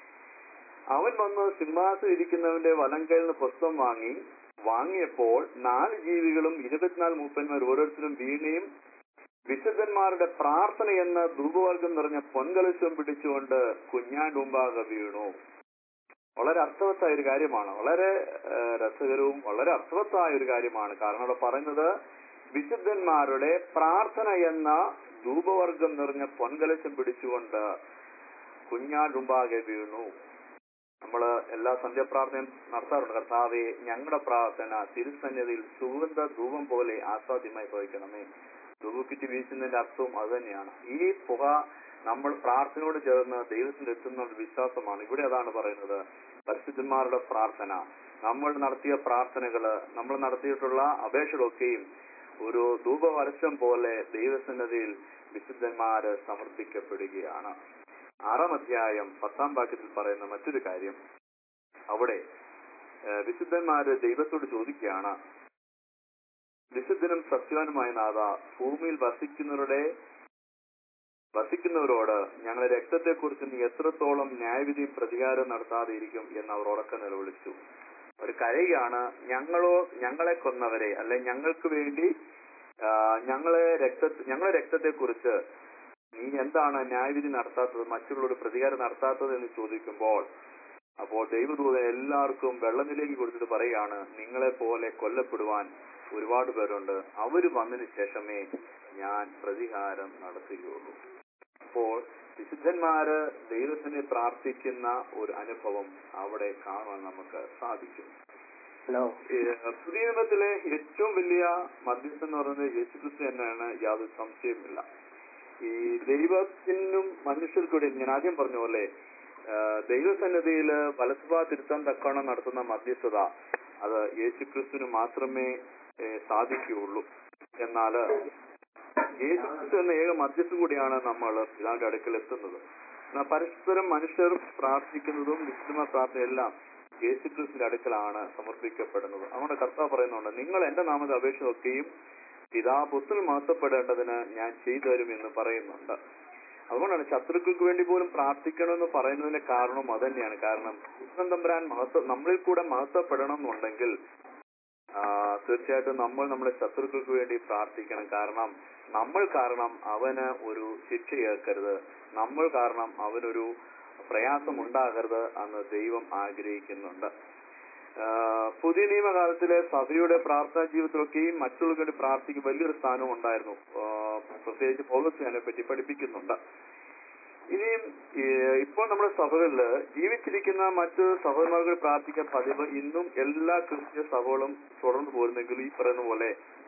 അവൻ വന്ന് സിംഹാസനം ഇരിക്കുന്നവന്റെ വലം കയ്യിൽ നിന്ന് പുസ്തകം വാങ്ങി വാങ്ങിയപ്പോൾ നാല് ജീവികളും ഇരുപത്തിനാല് മൂപ്പന്മാർ ഓരോരുത്തരും വീണയും വിശുദ്ധന്മാരുടെ പ്രാർത്ഥന എന്ന ധൂപവർഗം നിറഞ്ഞ പൊൻകലശം പിടിച്ചുകൊണ്ട് കുഞ്ഞാണ്ട് മുമ്പാകെ വീണു വളരെ അർത്ഥവത്തായ ഒരു കാര്യമാണ് വളരെ ആ, രസകരവും വളരെ അർത്ഥവത്തായ ഒരു കാര്യമാണ് കാരണം അവിടെ പറയുന്നത് വിശുദ്ധന്മാരുടെ പ്രാർത്ഥന എന്ന ധൂപവർഗം നിറഞ്ഞ പൊൻകലശം പിടിച്ചുകൊണ്ട് കുഞ്ഞാണ്ടുമ്പാകെ വീണു നമ്മള് എല്ലാ സന്ധ്യാപ്രാർത്ഥനയും നടത്താറുണ്ട് കർത്താവെ ഞങ്ങളുടെ പ്രാർത്ഥന തിരുസന്നിധിയിൽ സുഗന്ധ ധൂപം പോലെ ആസ്വാദ്യമായി ഭവിക്കണമേ ധൂപക്കിറ്റ് വീശുന്നതിന്റെ അർത്ഥവും അത് തന്നെയാണ് ഈ പുക നമ്മൾ പ്രാർത്ഥനയോട് ചേർന്ന് ദൈവത്തിൽ എത്തുന്ന ഒരു വിശ്വാസമാണ് ഇവിടെ അതാണ് പറയുന്നത് പരിശുദ്ധന്മാരുടെ പ്രാർത്ഥന നമ്മൾ നടത്തിയ പ്രാർത്ഥനകള് നമ്മൾ നടത്തിയിട്ടുള്ള അപേക്ഷകളൊക്കെയും ഒരു ധൂപവലശം പോലെ ദൈവസന്നിധിയിൽ വിശുദ്ധന്മാര് സമർപ്പിക്കപ്പെടുകയാണ് ആറാം അധ്യായം പത്താം വാക്യത്തിൽ പറയുന്ന മറ്റൊരു കാര്യം അവിടെ ഏഹ്, വിശുദ്ധന്മാര് ദൈവത്തോട് ചോദിക്കുകയാണ് വിശുദ്ധനും സത്യവാനുമായ നാഥ ഭൂമിയിൽ വസിക്കുന്നവരുടെ വസിക്കുന്നവരോട് ഞങ്ങളുടെ രക്തത്തെക്കുറിച്ച് നീ എത്രത്തോളം ന്യായവിധിയും പ്രതികാരവും നടത്താതെ ഇരിക്കും എന്ന് അവർ ഉറക്കെ നിലവിളിച്ചു അവർ കരയുകയാണ് ഞങ്ങളോ ഞങ്ങളെ കൊന്നവരെ അല്ലെ ഞങ്ങൾക്ക് വേണ്ടി ആ, ഞങ്ങളെ രക്ത ഞങ്ങളുടെ രക്തത്തെക്കുറിച്ച് നീ എന്താണ് ന്യായവിധി നടത്താത്തത് മറ്റുള്ളവർ പ്രതികാരം നടത്താത്തത് എന്ന് ചോദിക്കുമ്പോൾ അപ്പോൾ ദൈവദൂതൻ എല്ലാവർക്കും വെള്ളത്തിലേക്ക് കൊടുത്തിട്ട് പറയുകയാണ് നിങ്ങളെ പോലെ കൊല്ലപ്പെടുവാൻ ഒരുപാട് പേരുണ്ട് അവര് വന്നതിന് ശേഷമേ ഞാൻ പ്രതികാരം നടത്തുകയുള്ളൂ അപ്പോൾ വിശുദ്ധന്മാര് ദൈവത്തിനെ പ്രാർത്ഥിക്കുന്ന ഒരു അനുഭവം അവിടെ കാണാൻ നമുക്ക് സാധിക്കും ഹലോ ഏഹ് പുതിയ നിയമത്തിലെ ഏറ്റവും വലിയ മധ്യസ്ഥൻ എന്ന് പറയുന്നത് യേശുക്രിസ്തു തന്നെയാണ് യാതൊരു സംശയമില്ല ഈ ദൈവത്തിനും മനുഷ്യർക്കൂടെ ഞാൻ ആദ്യം പറഞ്ഞ പോലെ ആഹ് ദൈവസന്നിധിയിൽ വലത്തുഭാഗത്തിരുത്താൻ തക്കവണ്ണം നടത്തുന്ന മധ്യസ്ഥത അത് യേശുക്രിസ്തുവിന് മാത്രമേ ഏഹ് സാധിക്കുകയുള്ളൂ എന്നാല് യേശുക്രിസ്തു എന്ന ഏക മധ്യസ്ഥം കൂടിയാണ് നമ്മൾ പിതാവിന്റെ അടുക്കൽ എത്തുന്നത് എന്നാൽ പരസ്പരം മനുഷ്യർ പ്രാർത്ഥിക്കുന്നതും വിശുദ്ധമായ പ്രാർത്ഥന എല്ലാം യേശുക്രിസ്തുവിന്റെ അടുക്കലാണ് സമർപ്പിക്കപ്പെടുന്നത് അതുകൊണ്ട് കർത്താവ് പറയുന്നുണ്ട് നിങ്ങൾ എന്റെ നാമത്തെ അപേക്ഷ നോക്കുകയും പിതാപുത്തിൽ മഹത്വപ്പെടേണ്ടതിന് ഞാൻ ചെയ്തു തരും എന്ന് പറയുന്നുണ്ട് അതുകൊണ്ടാണ് ശത്രുക്കൾക്ക് വേണ്ടി പോലും പ്രാർത്ഥിക്കണമെന്ന് പറയുന്നതിന്റെ കാരണവും അത് തന്നെയാണ് കാരണം കൃഷ്ണൻ തമ്പുരാൻ മഹത്വ നമ്മളിൽ കൂടെ മഹത്വപ്പെടണം എന്നുണ്ടെങ്കിൽ ആ, തീർച്ചയായിട്ടും നമ്മൾ നമ്മുടെ ശത്രുക്കൾക്ക് വേണ്ടി പ്രാർത്ഥിക്കണം കാരണം നമ്മൾ കാരണം അവന് ഒരു ശിക്ഷ ഏൽക്കരുത് നമ്മൾ കാരണം അവനൊരു പ്രയാസം ഉണ്ടാകരുത് എന്ന് ദൈവം ആഗ്രഹിക്കുന്നുണ്ട് ആ, പുതിയ നിയമകാലത്തിലെ സഭയുടെ പ്രാർത്ഥനാ ജീവിതത്തിലൊക്കെയും മറ്റുള്ളവർക്ക് വേണ്ടി പ്രാർത്ഥിക്കും വലിയൊരു സ്ഥാനം ഉണ്ടായിരുന്നു ആ, പ്രത്യേകിച്ച് പൗലോസ് അതിനെ പറ്റി പഠിപ്പിക്കുന്നുണ്ട് ഇനിയും ഏഹ്, ഇപ്പോൾ നമ്മുടെ സഭകളില് ജീവിച്ചിരിക്കുന്ന മറ്റ് സഹോദരന്മാർക്ക് പ്രാർത്ഥിക്കാൻ പതിവ് ഇന്നും എല്ലാ ക്രിസ്ത്യ സഭകളും തുടർന്നു പോരുന്നെങ്കിലും ഈ പറയുന്ന പോലെ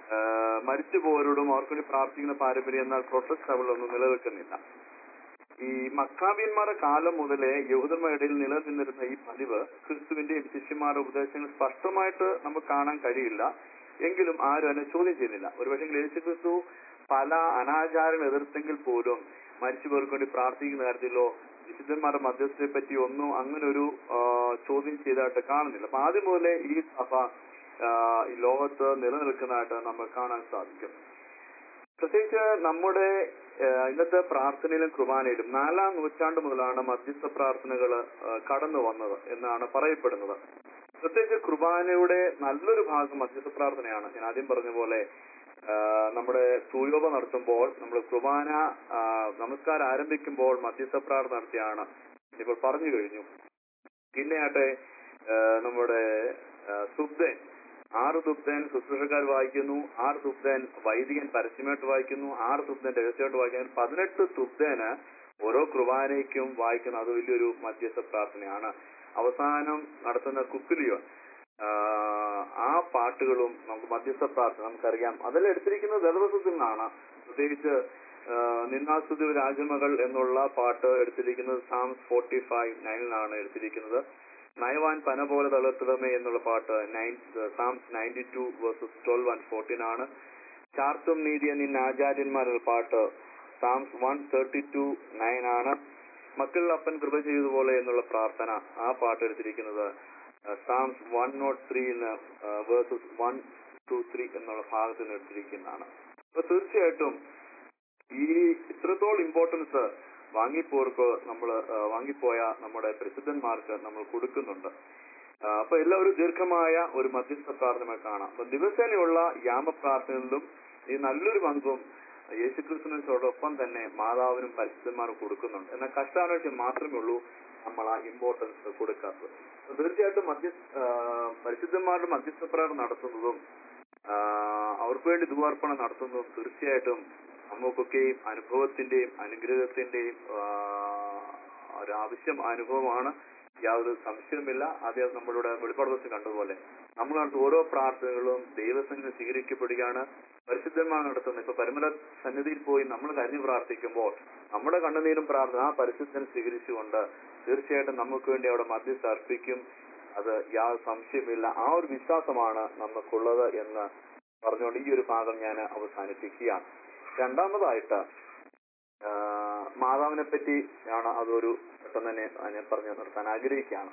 ആ, മരിച്ചുപോയവരോടും അവർക്ക് വേണ്ടി പ്രാർത്ഥിക്കുന്ന പാരമ്പര്യം എന്നാൽ പ്രൊട്ടസ്റ്റ് സഭകളൊന്നും നിലനിൽക്കുന്നില്ല ഈ മക്കാബിയന്മാരുടെ കാലം മുതലേ യഹൂദന്മാരുടെ ഇടയിൽ നിലനിന്നിരുന്ന ഈ പതിവ് ക്രിസ്തുവിന്റെയും ശിഷ്യന്മാരുടെ ഉപദേശങ്ങൾ സ്പഷ്ടമായിട്ട് നമുക്ക് കാണാൻ കഴിയില്ല എങ്കിലും ആരും അതിനെ ചോദ്യം ചെയ്യുന്നില്ല ഒരുപക്ഷെ യേശു ക്രിസ്തു പല അനാചാരങ്ങൾ എതിർത്തെങ്കിൽ പോലും മരിച്ചുപോർക്ക് വേണ്ടി പ്രാർത്ഥിക്കുന്ന കാര്യത്തിലോ വിശുദ്ധന്മാരുടെ മധ്യസ്ഥയെ പറ്റി ഒന്നും അങ്ങനെ ഒരു ആ, ചോദ്യം ചെയ്തതായിട്ട് കാണുന്നില്ല അപ്പൊ ആദ്യം മുതലേ ഈ സഭ ആ, ഈ ലോകത്ത് നിലനിൽക്കുന്നതായിട്ട് നമുക്ക് കാണാൻ സാധിക്കും പ്രത്യേകിച്ച് നമ്മുടെ ഏഹ്, ഇന്നത്തെ പ്രാർത്ഥനയിലും കുർബാനയിലും നാലാം നൂറ്റാണ്ട് മുതലാണ് മധ്യസ്ഥ പ്രാർത്ഥനകൾ കടന്നു വന്നത് എന്നാണ് പറയപ്പെടുന്നത് പ്രത്യേകിച്ച് കുർബാനയുടെ നല്ലൊരു ഭാഗം മധ്യസ്ഥ പ്രാർത്ഥനയാണ് ഞാൻ ആദ്യം പറഞ്ഞ പോലെ ആഹ്, നമ്മുടെ സൂയോപ നടത്തുമ്പോൾ നമ്മൾ കുർബാന ആഹ്, നമസ്കാരം ആരംഭിക്കുമ്പോൾ മധ്യസ്ഥ പ്രാർത്ഥന നടത്തിയാണ് ഇപ്പോൾ പറഞ്ഞു കഴിഞ്ഞു പിന്നെയാട്ടെ ആഹ്, നമ്മുടെ ആഹ്, സുബ്ദൻ ആറ് തുബ്ദൻ ശുശ്രൂഷക്കാർ വായിക്കുന്നു ആറ് തുബ്ദൻ വൈദികൻ പരസ്യമായിട്ട് വായിക്കുന്നു ആറ് തുബ്ദൻ രഹസ്യമായിട്ട് വായിക്കുന്നു പതിനെട്ട് തുബ്ദന് ഓരോ കുർബാനയ്ക്കും വായിക്കുന്ന അത് വലിയൊരു മധ്യസ്ഥ പ്രാർത്ഥനയാണ് അവസാനം നടത്തുന്ന കുക്കുലിയോ ആ പാട്ടുകളും നമുക്ക് മധ്യസ്ഥ പ്രാർത്ഥന നമുക്കറിയാം അതെല്ലാം എടുത്തിരിക്കുന്നത് ദലവസത്തിൽ നിന്നാണ് പ്രത്യേകിച്ച് ആ, നിന്നാസ്തുതി രാജമകൾ എന്നുള്ള പാട്ട് എടുത്തിരിക്കുന്നത് സാംസ് ഫോർട്ടി ഫൈവ് നയനിലാണ് എടുത്തിരിക്കുന്നത് നയവാൻ പന പോലെ തളർത്തിടമേ എന്നുള്ള പാട്ട് nine Psalms ninety two verses twelve and fourteen ആണ് ചാർത്തും നീതിയ നിന്ന ആചാര്യന്മാരുടെ പാട്ട് Psalms one thirty two nine ആണ് മക്കളിൽ അപ്പൻ കൃപ ചെയ്തതുപോലെ എന്നുള്ള പ്രാർത്ഥന ആ പാട്ട് എടുത്തിരിക്കുന്നത് Psalms one nought three verses one two three എന്നുള്ള ഭാഗത്ത് നിന്ന് എടുത്തിരിക്കുന്നതാണ് അപ്പൊ തീർച്ചയായിട്ടും ഈ ഇത്രത്തോളം ഇമ്പോർട്ടൻസ് വാങ്ങിപ്പോർക്ക് നമ്മൾ വാങ്ങിപ്പോയ നമ്മുടെ പ്രസിദ്ധന്മാർക്ക് നമ്മൾ കൊടുക്കുന്നുണ്ട് ആ, അപ്പൊ എല്ലാവരും ദീർഘമായ ഒരു മധ്യസ്ഥ പ്രാർത്ഥന കാണാം അപ്പൊ ദിവസേനയുള്ള യാമ പ്രാർത്ഥനകളിലും ഈ നല്ലൊരു പങ്കും യേശുക്രിസ്തുവിനോടൊപ്പം തന്നെ മാതാവിനും പരിശുദ്ധന്മാരും കൊടുക്കുന്നുണ്ട് എന്നാൽ കഷ്ടാനുഷ്യം മാത്രമേ ഉള്ളൂ നമ്മൾ ആ ഇമ്പോർട്ടൻസ് കൊടുക്കാത്തത് അപ്പൊ തീർച്ചയായിട്ടും മധ്യ ആ, പരിശുദ്ധന്മാരുടെ മധ്യസ്ഥ പ്രാർത്ഥന നടത്തുന്നതും ആ, അവർക്ക് വേണ്ടി ദുവാർപ്പണം നടത്തുന്നതും തീർച്ചയായിട്ടും നമുക്കൊക്കെയും അനുഭവത്തിന്റെയും അനുഗ്രഹത്തിന്റെയും ആ, ഒരു ആവശ്യം അനുഭവമാണ് യാതൊരു സംശയവുമില്ല ആദ്യം നമ്മളുടെ വെളിപ്പാട് ദിവസം കണ്ടതുപോലെ നമ്മൾ നടത്തുന്ന ഓരോ പ്രാർത്ഥനകളും ദൈവസന്നിധി സ്വീകരിക്കപ്പെടുകയാണ് പരിശുദ്ധന്മാർ നടത്തുന്നത് ഇപ്പൊ പരിമല സന്നിധിയിൽ പോയി നമ്മൾ കരഞ്ഞു പ്രാർത്ഥിക്കുമ്പോൾ നമ്മുടെ കണ്ണുനീരും പ്രാർത്ഥന ആ പരിശുദ്ധൻ സ്വീകരിച്ചുകൊണ്ട് തീർച്ചയായിട്ടും നമുക്ക് വേണ്ടി അവിടെ മധ്യസ്ഥ അർപ്പിക്കും അത് യാതൊരു സംശയമില്ല ആ ഒരു വിശ്വാസമാണ് നമുക്കുള്ളത് എന്ന് പറഞ്ഞുകൊണ്ട് ഈ ഒരു ഭാഗം ഞാൻ അവസാനിപ്പിക്കുകയാണ് രണ്ടാമതായിട്ട് ആ, മാതാവിനെ പറ്റി ആണ് അതൊരു പെട്ടെന്ന് തന്നെ ഞാൻ പറഞ്ഞു നിർത്താൻ ആഗ്രഹിക്കുകയാണ്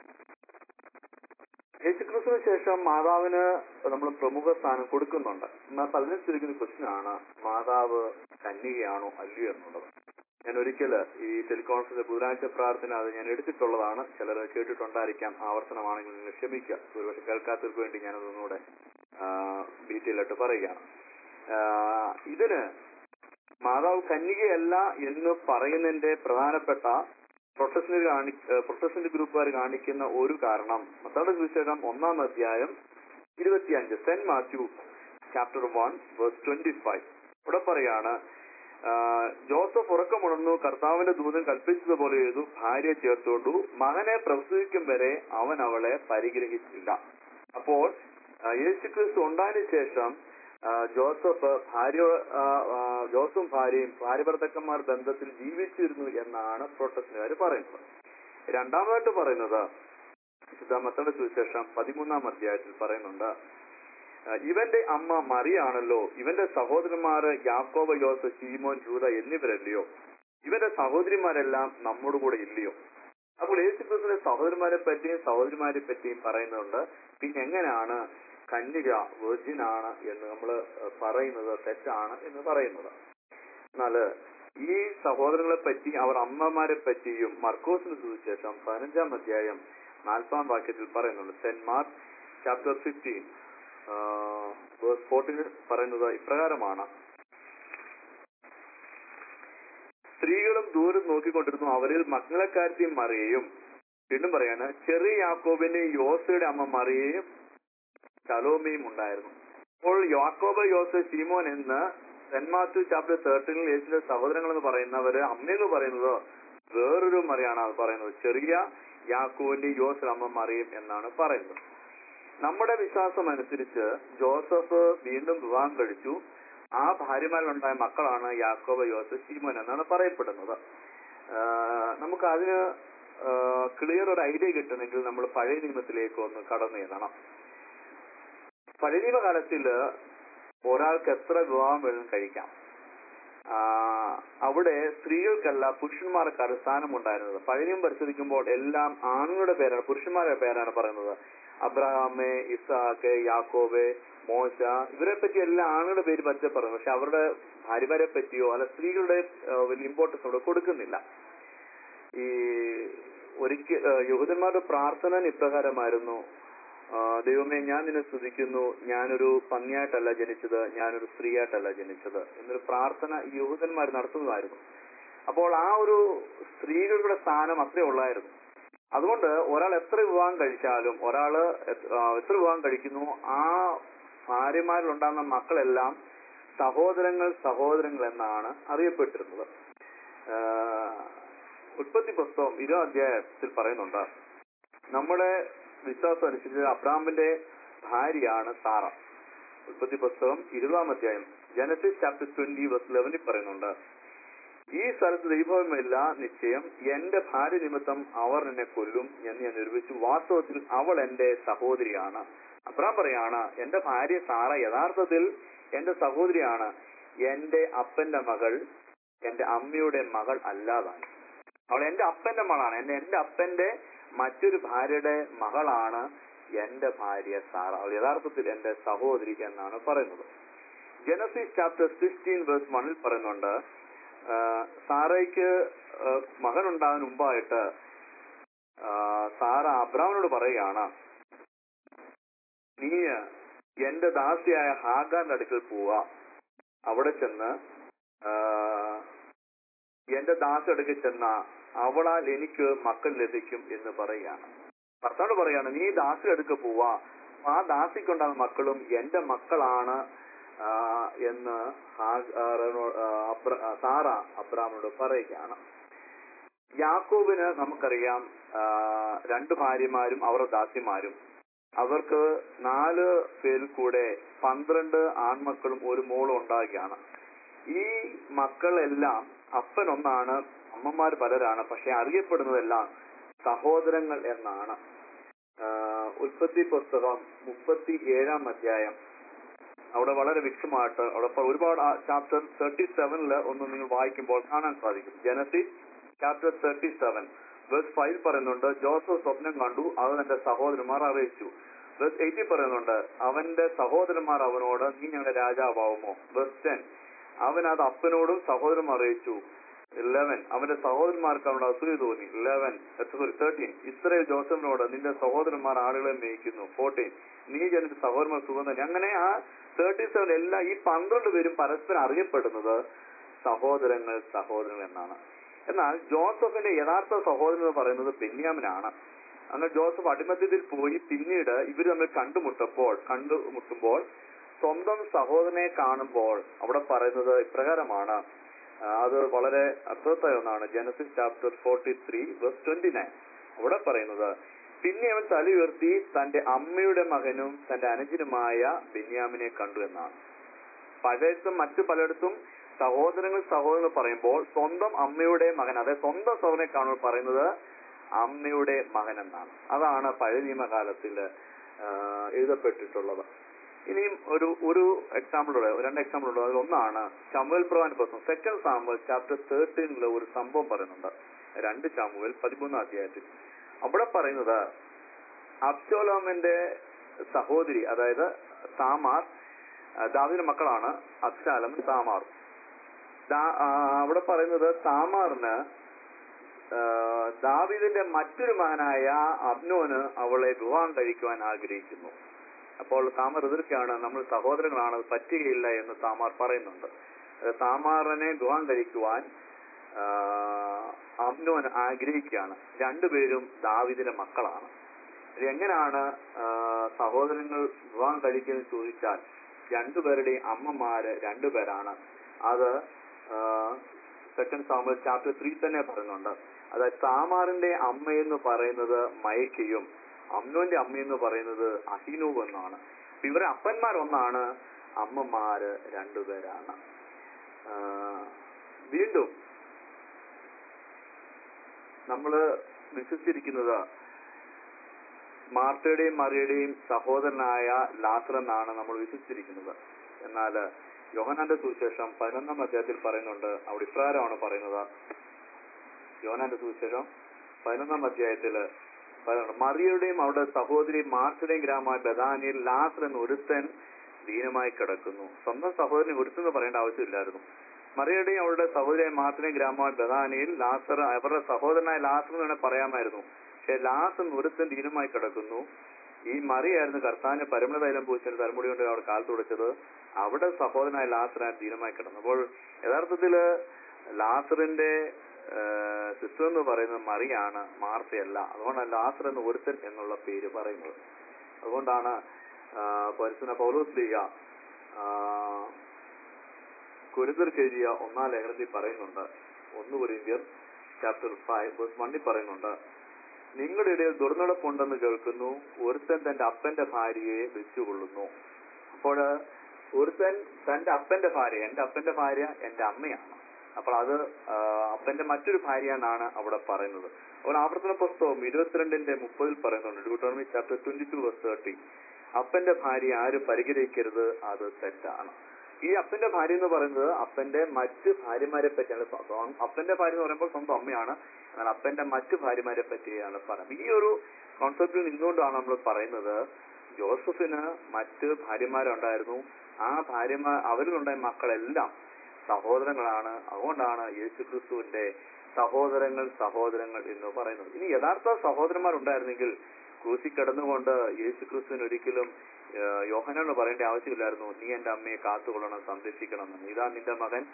യേശുക്രിസ്തുവിന് ശേഷം മാതാവിന് നമ്മൾ പ്രമുഖ സ്ഥാനം കൊടുക്കുന്നുണ്ട് എന്നാൽ പതിനെട്ട് ചോദിക്കുന്ന ക്വസ്റ്റ്യൻ ആണ് മാതാവ് കന്യകയാണോ അല്ലയോ എന്നുള്ളത് ഞാൻ ഒരിക്കൽ ഈ ടെലികോൺഫറൻസ് ബുധനാഴ്ച പ്രാർത്ഥന അത് ഞാൻ എടുത്തിട്ടുള്ളതാണ് ചിലർ കേട്ടിട്ടുണ്ടായിരിക്കാം ആവർത്തനമാണെങ്കിൽ നിങ്ങൾ ക്ഷമിക്കുക ഒരുപക്ഷെ കേൾക്കാത്തവർക്ക് വേണ്ടി ഞാനതൊന്നുകൂടെ ഡീറ്റെയിൽ ആയിട്ട് പറയുകയാണ് ആ, ഇതിന് മാതാവ് കന്യകയല്ല എന്ന് പറയുന്നതിന്റെ പ്രധാനപ്പെട്ട പ്രൊട്ടസ്റ്റന്റ് കാണി പ്രൊട്ടസ്റ്റന്റ് ഗ്രൂപ്പുകാർ കാണിക്കുന്ന ഒരു കാരണം മത്താടെ സുവിശേഷം ഒന്നാം അധ്യായം ഇരുപത്തിയഞ്ച് Saint Matthew chapter one verse twenty five ഇവിടെ പറയാണ് ആ, ജോസഫ് ഉറക്കമുണർന്നു കർത്താവിന്റെ ദൂതൻ കൽപ്പിച്ചതുപോലെ ചെയ്തു ഭാര്യയെ ചേർത്തുകൊണ്ടു മകനെ പ്രസവിക്കും വരെ അവൻ അവളെ പരിഗ്രഹിച്ചില്ല അപ്പോൾ ആ, യേശുക്രിസ്തു ഉണ്ടായതിനു ശേഷം ആ, ജോസഫ് ഭാര്യ ആ, ആ, ജോസും ഭാര്യയും ഭാര്യ ഭർത്തക്കന്മാർ ബന്ധത്തിൽ ജീവിച്ചിരുന്നു എന്നാണ് പ്രൊട്ടസ്റ്റുകാർ പറയുന്നത് രണ്ടാമതായിട്ട് പറയുന്നത് വിശുദ്ധ മത്തയുടെ സുവിശേഷം പതിമൂന്നാം അധ്യായത്തിൽ പറയുന്നുണ്ട് ആ, ഇവന്റെ അമ്മ മറിയാണല്ലോ ഇവന്റെ സഹോദരന്മാര് യാക്കോബ യോസ് ശീമോൻ ജൂത എന്നിവരല്ലയോ ഇവന്റെ സഹോദരിമാരെല്ലാം നമ്മുടെ കൂടെ ഇല്ലയോ അപ്പോൾ യേശുക്രിസ്തുവിന്റെ സഹോദരന്മാരെ പറ്റിയും സഹോദരിമാരെ പറ്റിയും പറയുന്നുണ്ട് പിന്നെ എങ്ങനെയാണ് കന്യക വെർജിൻ ആണ് എന്ന് നമ്മൾ പറയുന്നത് തെറ്റാണ് എന്ന് പറയുന്നത് എന്നാല് ഈ സഹോദരങ്ങളെ പറ്റി അവർ അമ്മമാരെ പറ്റിയും മർക്കോസിന് സുവിശേഷം പതിനഞ്ചാം അധ്യായം നാൽപ്പാം വാക്യത്തിൽ പറയുന്നുണ്ട് Saint Mark chapter fifteen verse fourteen പറയുന്നത് ഇപ്രകാരമാണ് സ്ത്രീകളും ദൂരം നോക്കിക്കൊണ്ടിരുന്നു അവരിൽ മക്കളെക്കാരത്തെയും മറിയയും വീണ്ടും പറയാണ് ചെറിയ യാക്കോബിന്റെ യോസയുടെ അമ്മ മറിയയും ശലോമയും ഉണ്ടായിരുന്നു അപ്പോൾ യാക്കോബ് യോസ ശീമോൻ എന്ന് സെന്റ് മാത്യു ചാപ്റ്റർ തേർട്ടീനിൽ യേശുവിന്റെ സഹോദരങ്ങൾ എന്ന് പറയുന്നവര് അമ്മയെന്ന് പറയുന്നത് വേറൊരു മറിയാണ് അത് പറയുന്നത് ചെറിയ യാക്കോവിന്റെ യോസിൽ അമ്മ മറിയും എന്നാണ് പറയുന്നത് നമ്മുടെ വിശ്വാസം അനുസരിച്ച് ജോസഫ് വീണ്ടും വിവാഹം കഴിച്ചു ആ ഭാര്യമാരിലുണ്ടായ മക്കളാണ് യാക്കോബ് യോസഫ് ശീമോൻ എന്നാണ് പറയപ്പെടുന്നത് ആഹ് നമുക്ക് അതിന് ക്ലിയർ ഒരു ഐഡിയ കിട്ടണമെങ്കിൽ നമ്മൾ പഴയ നിയമത്തിലേക്ക് ഒന്ന് കടന്നു ചെല്ലണം പഴയ നിയമകാലത്തില് ഒരാൾക്ക് എത്ര വിവാഹം വേണം കഴിക്കാം ആ, അവിടെ സ്ത്രീകൾക്കല്ല പുരുഷന്മാർക്കാണ് സ്ഥാനമുണ്ടായിരുന്നത് പഴയ നിയമം പരിശോധിക്കുമ്പോൾ എല്ലാം ആണുങ്ങളുടെ പേരാണ് പുരുഷന്മാരുടെ പേരാണ് പറയുന്നത് അബ്രഹാമെ ഇസാക്ക് യാക്കോബ് മോശ ഇവരെ പറ്റി എല്ലാ ആണുങ്ങളുടെ പേര് പറ്റി പറയുന്നത് പക്ഷെ അവരുടെ ഭാര്യമാരെ പറ്റിയോ അല്ല സ്ത്രീകളുടെ ആ, വലിയ ഇമ്പോർട്ടൻസ് അവിടെ കൊടുക്കുന്നില്ല ഈ ഒരിക്കൽ യഹൂദന്മാരുടെ പ്രാർത്ഥന ഇപ്രകാരമായിരുന്നു ആ, ദൈവമേ ഞാൻ നിന്നെ സ്തുതിക്കുന്നു ഞാനൊരു പന്നിയായിട്ടല്ല ജനിച്ചത് ഞാനൊരു സ്ത്രീയായിട്ടല്ല ജനിച്ചത് എന്നൊരു പ്രാർത്ഥന ഈ യഹൂദന്മാർ നടത്തുന്നതായിരുന്നു അപ്പോൾ ആ ഒരു സ്ത്രീകളുടെ സ്ഥാനം അത്രേ ഉള്ളായിരുന്നു അതുകൊണ്ട് ഒരാൾ എത്ര വിവാഹം കഴിച്ചാലും ഒരാള് എത്ര ആ, എത്ര വിവാഹം കഴിക്കുന്നു ആ ഭാര്യമാരിൽ ഉണ്ടാകുന്ന മക്കളെല്ലാം സഹോദരങ്ങൾ സഹോദരങ്ങൾ എന്നാണ് അറിയപ്പെട്ടിരുന്നത് ആഹ് ഉൽപ്പത്തി പുസ്തകം ഇരുപത് അധ്യായത്തിൽ പറയുന്നുണ്ട് നമ്മുടെ വിശ്വാസം അനുസരിച്ച് അബ്രാമിന്റെ ഭാര്യയാണ് സാറ ഉൽപ്പത്തി പുസ്തകം ഇരുപതാം അധ്യായം ജനസിസ് ചാപ്റ്റർ ട്വന്റി വേഴ്സ് ലെവനിൽ പറയുന്നുണ്ട് ഈ സ്ഥലത്ത് ദൈവമില്ല നിശ്ചയം എന്റെ ഭാര്യ നിമിത്തം അവർ എന്നെ കൊല്ലും എന്ന് ഞാൻ നിർവഹിച്ചു വാസ്തവത്തിൽ അവൾ എന്റെ സഹോദരിയാണ് അബ്രാം പറയാണ് എന്റെ ഭാര്യ സാറ യഥാർത്ഥത്തിൽ എന്റെ സഹോദരിയാണ് എന്റെ അപ്പന്റെ മകൾ എന്റെ അമ്മയുടെ മകൾ അല്ലാതാണ് അവൾ എന്റെ അപ്പന്റെ മകളാണ് എന്റെ എന്റെ അപ്പന്റെ മറ്റൊരു ഭാര്യയുടെ മകളാണ് എന്റെ ഭാര്യ സാറ അവൾ യഥാർത്ഥത്തിൽ എന്റെ സഹോദരി എന്നാണ് പറയുന്നത് ജനസിസ് ചാപ്റ്റർ സിക്സ്റ്റീൻ വേഴ്സ് വണ്ണിൽ പറയുന്നുണ്ട് ആ, സാറയ്ക്ക് ആ, മകനുണ്ടാകുന്ന മുമ്പായിട്ട് ആ, സാറ അബ്രാമിനോട് പറയുകയാണ് നീ എന്റെ ദാസിയായ ഹാഗാറിന്റെ അടുക്കൽ പോവുക അവിടെ ചെന്ന് ആ, എന്റെ ദാസി അടുക്കൽ ചെന്ന അവളാൽ എനിക്ക് മക്കൾ ലഭിക്കും എന്ന് പറയുകയാണ് ഭർത്താവ് പറയാണ് നീ ദാസി അടുക്ക പോവാ ആ ദാസിക്കുണ്ടാകുന്ന മക്കളും എന്റെ മക്കളാണ് ആ, എന്ന് ഹാഗാറിനോ- ആ, അബ്ര- ആ, സാറ അബ്രാമിനോട് പറയുകയാണ് യാക്കോബിന് നമുക്കറിയാം ആ, രണ്ട് ഭാര്യമാരും അവരുടെ ദാസിമാരും അവർക്ക് നാല് പേരിൽ കൂടെ പന്ത്രണ്ട് ആൺമക്കളും ഒരു മോളും ഉണ്ടാകുകയാണ് ഈ മക്കളെല്ലാം അപ്പൻ ഒന്നാണ് അമ്മമാർ പലരാണ് പക്ഷെ അറിയപ്പെടുന്നതെല്ലാം സഹോദരങ്ങൾ എന്നാണ് ആ, ഉൽപ്പത്തി പുസ്തകം മുപ്പത്തി ഏഴാം അധ്യായം അവിടെ വളരെ വ്യക്തമായിട്ട് അവിടെ ഇപ്പൊ ഒരുപാട് ചാപ്റ്റർ തേർട്ടി സെവനില് ഒന്ന് നിങ്ങൾ വായിക്കുമ്പോൾ കാണാൻ സാധിക്കും Genesis chapter thirty seven verse five പറയുന്നുണ്ട് ജോസഫ് സ്വപ്നം കണ്ടു അത് തന്റെ സഹോദരന്മാർ അറിയിച്ചു വേഴ്സ് എയ്റ്റി പറയുന്നുണ്ട് അവന്റെ സഹോദരന്മാർ അവനോട് നീ ഞങ്ങളുടെ രാജാവാവുമോ വേഴ്സ് ടെൻ അവൻ അത് അപ്പനോടും സഹോദരനും അറിയിച്ചു ഇലവൻ അവന്റെ സഹോദരന്മാർക്ക് അവനോട് അസൂയ തോന്നി ഇലവൻ സോറി തേർട്ടീൻ ഇസ്രയേൽ ജോസഫിനോട് നിന്റെ സഹോദരന്മാർ ആളുകളെ മേയിക്കുന്നു ഫോർട്ടീൻ നീ ജനിച്ച സഹോദരന്മാർ സുഖം തന്നെ അങ്ങനെ ആ തേർട്ടി സെവൻ എല്ലാം ഈ പന്ത്രണ്ട് പേരും പരസ്പരം അറിയപ്പെടുന്നത് സഹോദരങ്ങൾ സഹോദരങ്ങൾ എന്നാണ് എന്നാൽ ജോസഫിന്റെ യഥാർത്ഥ സഹോദരൻ എന്ന് പറയുന്നത് ബെന്യാമിനാണ് അങ്ങനെ ജോസഫ് അടിമത്യത്തിൽ പോയി പിന്നീട് ഇവർ തമ്മിൽ കണ്ടുമുട്ടപ്പോൾ കണ്ടുമുട്ടുമ്പോൾ സ്വന്തം സഹോദരനെ കാണുമ്പോൾ അവിടെ പറയുന്നത് ഇപ്രകാരമാണ് ആ, അത് വളരെ അർത്ഥവത്തായ ഒന്നാണ് Genesis chapter forty three verse twenty nine അവിടെ പറയുന്നത് പിന്നെ അവൻ തല ഉയർത്തി തന്റെ അമ്മയുടെ മകനും തന്റെ അനുജനുമായ ബെന്യാമിനെ കണ്ടു എന്നാണ് പലയിടത്തും മറ്റു പലയിടത്തും സഹോദരങ്ങൾ സഹോദരങ്ങൾ പറയുമ്പോൾ സ്വന്തം അമ്മയുടെ മകൻ അതായത് സ്വന്തം സഹോദരനെ കാണുമ്പോൾ പറയുന്നത് അമ്മയുടെ മകൻ എന്നാണ് അതാണ് പഴയ നിയമകാലത്തിൽ എഴുതപ്പെട്ടിട്ടുള്ളത് ഇനിയും ഒരു ഒരു എക്സാമ്പിൾ ഉള്ളത് രണ്ട് എക്സാമ്പിൾ ഉള്ളത് അതിൽ ഒന്നാണ് ചമുവൽ പ്രവാൻ പുസ്തകം സെക്കൻഡ് സാമുവൽ ചാപ്റ്റർ തേർട്ടീനിലെ ഒരു സംഭവം പറയുന്നുണ്ട് രണ്ട് ചാമുവൽ പതിമൂന്നാം അധ്യായത്തിൽ അവിടെ പറയുന്നത് അബ്സോലോമിന്റെ സഹോദരി അതായത് താമാർ ആ, ദാവീദിന്റെ മക്കളാണ് അബ്സാലം താമാർ ദാ- ആ, അവിടെ പറയുന്നത് താമാറിന് ആ, ദാവീദിന്റെ മറ്റൊരു മകനായ അബ്നോന് അവളെ വിവാഹം കഴിക്കുവാൻ ആഗ്രഹിക്കുന്നു അപ്പോൾ താമാർ എതിർക്കുകയാണ് നമ്മൾ സഹോദരങ്ങളാണ് അത് പറ്റുകയില്ല എന്ന് താമാർ പറയുന്നുണ്ട് അത് താമാറിനെ വിവാഹം കഴിക്കുവാൻ ആ, അബ്നോൻ ആഗ്രഹിക്കുകയാണ് രണ്ടുപേരും ദാവീദിന്റെ മക്കളാണ് ഇത് എങ്ങനെയാണ് ആ, സഹോദരങ്ങൾ വിവാഹം കഴിക്കുന്നത് ചോദിച്ചാൽ രണ്ടുപേരുടെയും അമ്മമാര് രണ്ടുപേരാണ് അത് സെക്കൻഡ് സാമ്പൽ ചാപ്റ്റർ ത്രീ തന്നെ പറയുന്നുണ്ട് അതായത് താമാറിന്റെ അമ്മയെന്ന് പറയുന്നത് മയക്കയും അമ്നോന്റെ അമ്മ എന്ന് പറയുന്നത് അഹിനൂബ് എന്നാണ് അപ്പൊ ഇവരെ അപ്പന്മാർ ഒന്നാണ് അമ്മമാര് രണ്ടുപേരാണ് ആ, വീണ്ടും നമ്മള് വിശ്വസിച്ചിരിക്കുന്നത് മാർത്തയുടെയും മറിയുടെയും സഹോദരനായ ലാസർ എന്നാണ് നമ്മൾ വിശ്വസിച്ചിരിക്കുന്നത് എന്നാൽ യോഹനാന്റെ സുവിശേഷം പതിനൊന്നാം അധ്യായത്തിൽ പറയുന്നുണ്ട് അവിടെ ഇപ്രകാരമാണ് പറയുന്നത് യോഹനാന്റെ സുവിശേഷം പതിനൊന്നാം അധ്യായത്തില് പറയുന്നുണ്ട് മറിയുടെയും അവരുടെ സഹോദരി മാർത്തയുടെയും ഗ്രാമമായ ബദാനിയിൽ ലാസർ എന്ന് ഒരുത്തൻ ദീനമായി കിടക്കുന്നു സ്വന്തം സഹോദരനെ ഒരുത്തെന്ന് പറയേണ്ട ആവശ്യമില്ലായിരുന്നു മറിയുടെയും അവരുടെ സഹോദരിയായ മാർത്തയുടെയും ഗ്രാമമായ ബദാനിയിൽ ലാസർ അവരുടെ സഹോദരനായ ലാസർ എന്ന് വേണേൽ പറയാമായിരുന്നു പക്ഷെ ലാസർ ഒരുത്തൻ ദീനമായി കിടക്കുന്നു ഈ മറിയായിരുന്നു കർത്താവിന് പരിമള തൈലം പൂച്ചന് തലമുടി കൊണ്ട് അവിടെ കാൽ തുടച്ചത് അവിടെ സഹോദരനായ ലാസറാൻ ദീനമായി കിടന്നു അപ്പോൾ യഥാർത്ഥത്തില് ലാസറിന്റെ സിസ്റ്റർ എന്ന് പറയുന്നത് മറിയാണ് മാർത്തയല്ല അതുകൊണ്ടാണ് ലാസർ എന്ന് ഒരുത്തൻ എന്നുള്ള പേര് പറയുന്നത് അതുകൊണ്ടാണ് പരിശുദ്ധ പൗലോസ് ലീഗ കുരുതർക്ക് എഴുതിയ ഒന്നാം ലേഖനത്തിൽ പറയുന്നുണ്ട് ഒന്ന് കുരിന്ത്യർ ചാപ്റ്റർ ഫൈവ് വേഴ്സ് വണ്ണിൽ പറയുന്നുണ്ട് നിങ്ങളുടെ ഇടയിൽ ദുർനടപ്പുണ്ടെന്ന് കേൾക്കുന്നു ഒരുത്തൻ തന്റെ അപ്പന്റെ ഭാര്യയെ വെച്ചുകൊള്ളുന്നു അപ്പോൾ ഒരുത്തൻ തന്റെ അപ്പന്റെ ഭാര്യ എന്റെ അപ്പന്റെ ഭാര്യ എന്റെ അമ്മയാണ് അപ്പോൾ അത് ആ, അപ്പന്റെ മറ്റൊരു ഭാര്യ എന്നാണ് അവിടെ പറയുന്നത് അപ്പോൾ ആവർത്തന പുസ്തകം ഇരുപത്തിരണ്ടിന്റെ മുപ്പതിൽ പറയുന്നുണ്ട് Deuteronomy chapter twenty two verse thirty അപ്പന്റെ ഭാര്യ ആരും പരിഗ്രഹിക്കരുത് അത് തെറ്റാണ് ഈ അപ്പന്റെ ഭാര്യ എന്ന് പറയുന്നത് അപ്പന്റെ മറ്റ് ഭാര്യമാരെ പറ്റിയാണ് സ്വ- അപ്പന്റെ ഭാര്യ എന്ന് പറയുമ്പോൾ സ്വന്തം അമ്മയാണ് എന്നാൽ അപ്പന്റെ മറ്റു ഭാര്യമാരെ പറ്റിയാണ് പറയുന്നത് ഈ ഒരു കോൺസെപ്റ്റിൽ നിന്നുകൊണ്ടാണ് നമ്മൾ പറയുന്നത് ജോസഫിന് മറ്റ് ഭാര്യമാരുണ്ടായിരുന്നു ആ ഭാര്യമാർ അവരിലുണ്ടായ മക്കളെല്ലാം സഹോദരങ്ങളാണ് അതുകൊണ്ടാണ് യേശു ക്രിസ്തുവിന്റെ സഹോദരങ്ങൾ സഹോദരങ്ങൾ എന്ന് പറയുന്നത് ഇനി യഥാർത്ഥ സഹോദരന്മാരുണ്ടായിരുന്നെങ്കിൽ ക്രൂശി കിടന്നുകൊണ്ട് യേശു ക്രിസ്തുവിന് ഒരിക്കലും ഏഹ്, യോഹനോട് പറയേണ്ട ആവശ്യമില്ലായിരുന്നു നീ എന്റെ അമ്മയെ കാത്തുകൊള്ളണം സംരക്ഷിക്കണം എന്ന് ഇതാ നിന്റെ മകൻ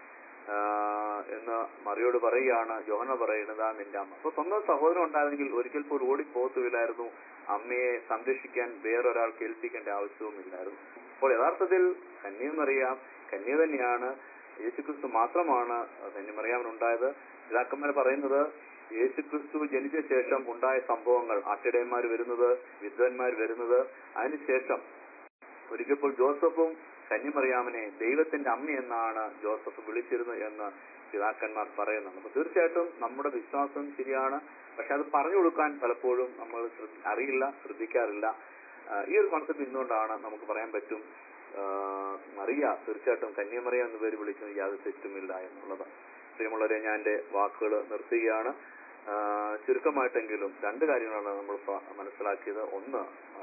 ആഹ്, എന്ന് മറിയോട് പറയുകയാണ് യോഹന പറയുന്നത് ആ നിന്റെ അമ്മ അപ്പൊ സ്വന്തം സഹോദരൻ ഉണ്ടായിരുന്നെങ്കിൽ ഒരിക്കൽ പോലും ഓടിപ്പോത്തുമില്ലായിരുന്നു അമ്മയെ സംരക്ഷിക്കാൻ വേറൊരാൾക്ക് ഏൽപ്പിക്കേണ്ട ആവശ്യവുമില്ലായിരുന്നു അപ്പോൾ യഥാർത്ഥത്തിൽ കന്യമറിയാം കന്യ തന്നെയാണ് യേശുക്രിസ്തു മാത്രമാണ് കന്യമറിയാമനുണ്ടായത് പിതാക്കന്മാർ പറയുന്നത് യേശുക്രിസ്തു ജനിച്ച ശേഷം ഉണ്ടായ സംഭവങ്ങൾ ആട്ടിടയന്മാർ വരുന്നത് വിദ്വന്മാർ വരുന്നത് അതിനുശേഷം ഒരിക്കപ്പോൾ ജോസഫും കന്യമറിയാമനെ ദൈവത്തിന്റെ അമ്മ എന്നാണ് ജോസഫ് വിളിച്ചിരുന്നത് എന്ന് പിതാക്കന്മാർ പറയുന്നുണ്ട് അപ്പൊ തീർച്ചയായിട്ടും നമ്മുടെ വിശ്വാസം ശരിയാണ് പക്ഷെ അത് പറഞ്ഞു കൊടുക്കാൻ പലപ്പോഴും നമ്മൾ ശ്രദ്ധ- അറിയില്ല ശ്രദ്ധിക്കാറില്ല ആ, ഈ ഒരു കോൺസെപ്റ്റ് ഇന്നുകൊണ്ടാണ് നമുക്ക് പറയാൻ പറ്റും ആ, മറിയ തീർച്ചയായിട്ടും കന്യമറിയ എന്ന് പേര് വിളിക്കുന്നത് യാതൊരു തെറ്റുമില്ല എന്നുള്ളത് പ്രിയമുള്ളവരെ ഞാൻ എന്റെ വാക്കുകൾ നിർത്തുകയാണ് ആ, ചുരുക്കമായിട്ടെങ്കിലും രണ്ട് കാര്യങ്ങളാണ് നമ്മൾ പ- മനസ്സിലാക്കിയത് ഒന്ന്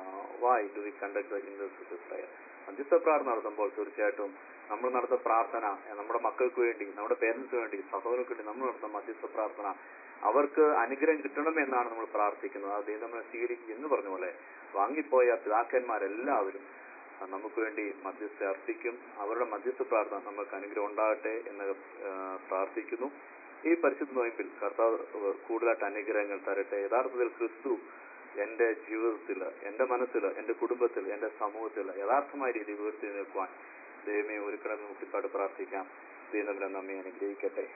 why do we conduct intercessory prayer മധ്യസ്ഥ പ്രാർത്ഥന നടത്തുമ്പോൾ തീർച്ചയായിട്ടും നമ്മൾ നടത്തുന്ന പ്രാർത്ഥന നമ്മുടെ മക്കൾക്ക് വേണ്ടി നമ്മുടെ പേരൻസിന് വേണ്ടി സഹോദരങ്ങൾക്ക് വേണ്ടി നമ്മൾ നടത്തുന്ന മധ്യസ്ഥ പ്രാർത്ഥന അവർക്ക് അനുഗ്രഹം കിട്ടണമെന്നാണ് നമ്മൾ പ്രാർത്ഥിക്കുന്നത് അത് ദൈവം നമ്മളെ സ്വീകരിക്കും എന്ന് പറഞ്ഞ പോലെ വാങ്ങിപ്പോയ പിതാക്കന്മാരെല്ലാവരും ആ, നമുക്ക് വേണ്ടി മധ്യസ്ഥ അർപ്പിക്കും അവരുടെ മധ്യസ്ഥ പ്രാർത്ഥന നമുക്ക് അനുഗ്രഹം ഉണ്ടാകട്ടെ എന്ന് ആ, പ്രാർത്ഥിക്കുന്നു ഈ പരിശുദ്ധ നോയമ്പിൽ കർത്താവ് കൂടുതലായിട്ട് അനുഗ്രഹങ്ങൾ തരട്ടെ യഥാർത്ഥത്തിൽ ക്രിസ്തു എന്റെ ജീവിതത്തിൽ എന്റെ മനസ്സിൽ എന്റെ കുടുംബത്തിൽ എന്റെ സമൂഹത്തിൽ യഥാർത്ഥമായ രീതിയിൽ ഉയർത്തി നിൽക്കുവാൻ ദൈവമേ ഒരുക്കണം നമുക്ക് ഇപ്പാട് പ്രാർത്ഥിക്കാം ദൈവം നമ്മെ അനുഗ്രഹിക്കട്ടെ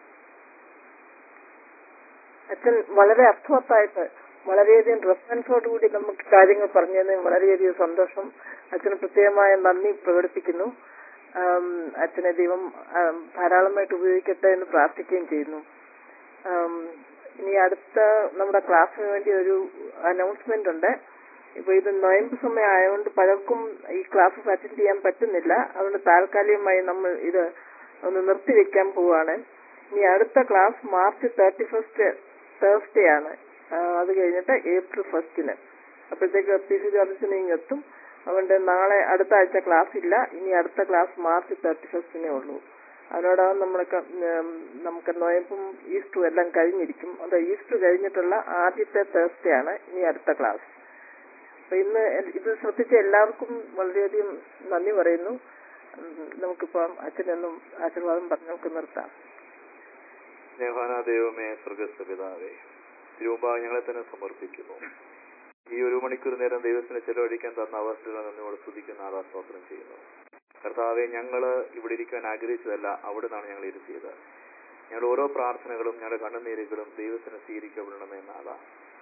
അച്ഛൻ വളരെ അർത്ഥവത്തായിട്ട് വളരെയധികം റെഫറൻസോടുകൂടി നമുക്ക് കാര്യങ്ങൾ പറഞ്ഞു തന്നതിന് വളരെയധികം സന്തോഷം അച്ഛന് പ്രത്യേകമായ നന്ദി പ്രകടിപ്പിക്കുന്നു ആം, അച്ഛനെ ദൈവം ആം, ധാരാളമായിട്ട് ഉപയോഗിക്കട്ടെ എന്ന് പ്രാർത്ഥിക്കുകയും ചെയ്യുന്നു ആം, ഇനി അടുത്ത നമ്മുടെ ക്ലാസ്സിന് വേണ്ടി ഒരു അനൗൺസ്മെന്റ് ഉണ്ട് ഇപ്പൊ ഇത് നൊയമ്പ് സമയം ആയതുകൊണ്ട് പലർക്കും ഈ ക്ലാസ്സസ് അറ്റൻഡ് ചെയ്യാൻ പറ്റുന്നില്ല അതുകൊണ്ട് താൽക്കാലികമായി നമ്മൾ ഇത് ഒന്ന് നിർത്തിവെക്കാൻ പോവുകയാണ് ഇനി അടുത്ത class March thirty first Thursday ആണ് ആ, അത് കഴിഞ്ഞിട്ട് ഏപ്രിൽ ഫസ്റ്റിന് അപ്പോഴത്തേക്ക് പി സി ജോർജിന് ഇങ്ങ് എത്തും അതുകൊണ്ട് നാളെ അടുത്ത ആഴ്ച ക്ലാസ് ഇല്ല ഇനി അടുത്ത ക്ലാസ് മാർച്ച് തേർട്ടി ഫസ്റ്റിനേ ഉള്ളൂ അതിനോടകം നമ്മളൊക്കെ ഉം, നമുക്ക് നോയമ്പും ഈസ്റ്ററും എല്ലാം കഴിഞ്ഞിരിക്കും അത് ഈസ്റ്റർ കഴിഞ്ഞിട്ടുള്ള ആദ്യത്തെ തേഴ്സ്ഡേ ആണ് ഇനി അടുത്ത ക്ലാസ് അപ്പൊ ഇന്ന് എൽ- ഇത് ശ്രദ്ധിച്ച എല്ലാവർക്കും വളരെയധികം നന്ദി പറയുന്നു ഉം, നമുക്കിപ്പം അച്ഛനെന്നും ആശീർവാദം പറഞ്ഞു നമുക്ക് നിർത്താം സ്നേഹാന ദൈവമേ സ്വർഗസ്ഥ പിതാവേ തിരുമുമ്പാകെ ഞങ്ങളെ തന്നെ സമർപ്പിക്കുന്നു ഈ ഒരു മണിക്കൂർ നേരം ദൈവത്തിന് ചെലവഴിക്കാൻ തന്ന അവസ്ഥകൾ നന്ദിയോട് സ്തുതിക്കുന്ന ആദാസ്തോത്രം ചെയ്യുന്നു കർത്താവെ ഞങ്ങള് ഇവിടെ ഇരിക്കാൻ ആഗ്രഹിച്ചതല്ല അവിടെ നിന്നാണ് ഞങ്ങൾ ഇരുത്തിയത് ഞങ്ങളുടെ ഓരോ പ്രാർത്ഥനകളും ഞങ്ങളുടെ കണ്ണുനീരുകളും ദൈവത്തിന് സ്വീകരിക്കപ്പെടണമെന്നാണ്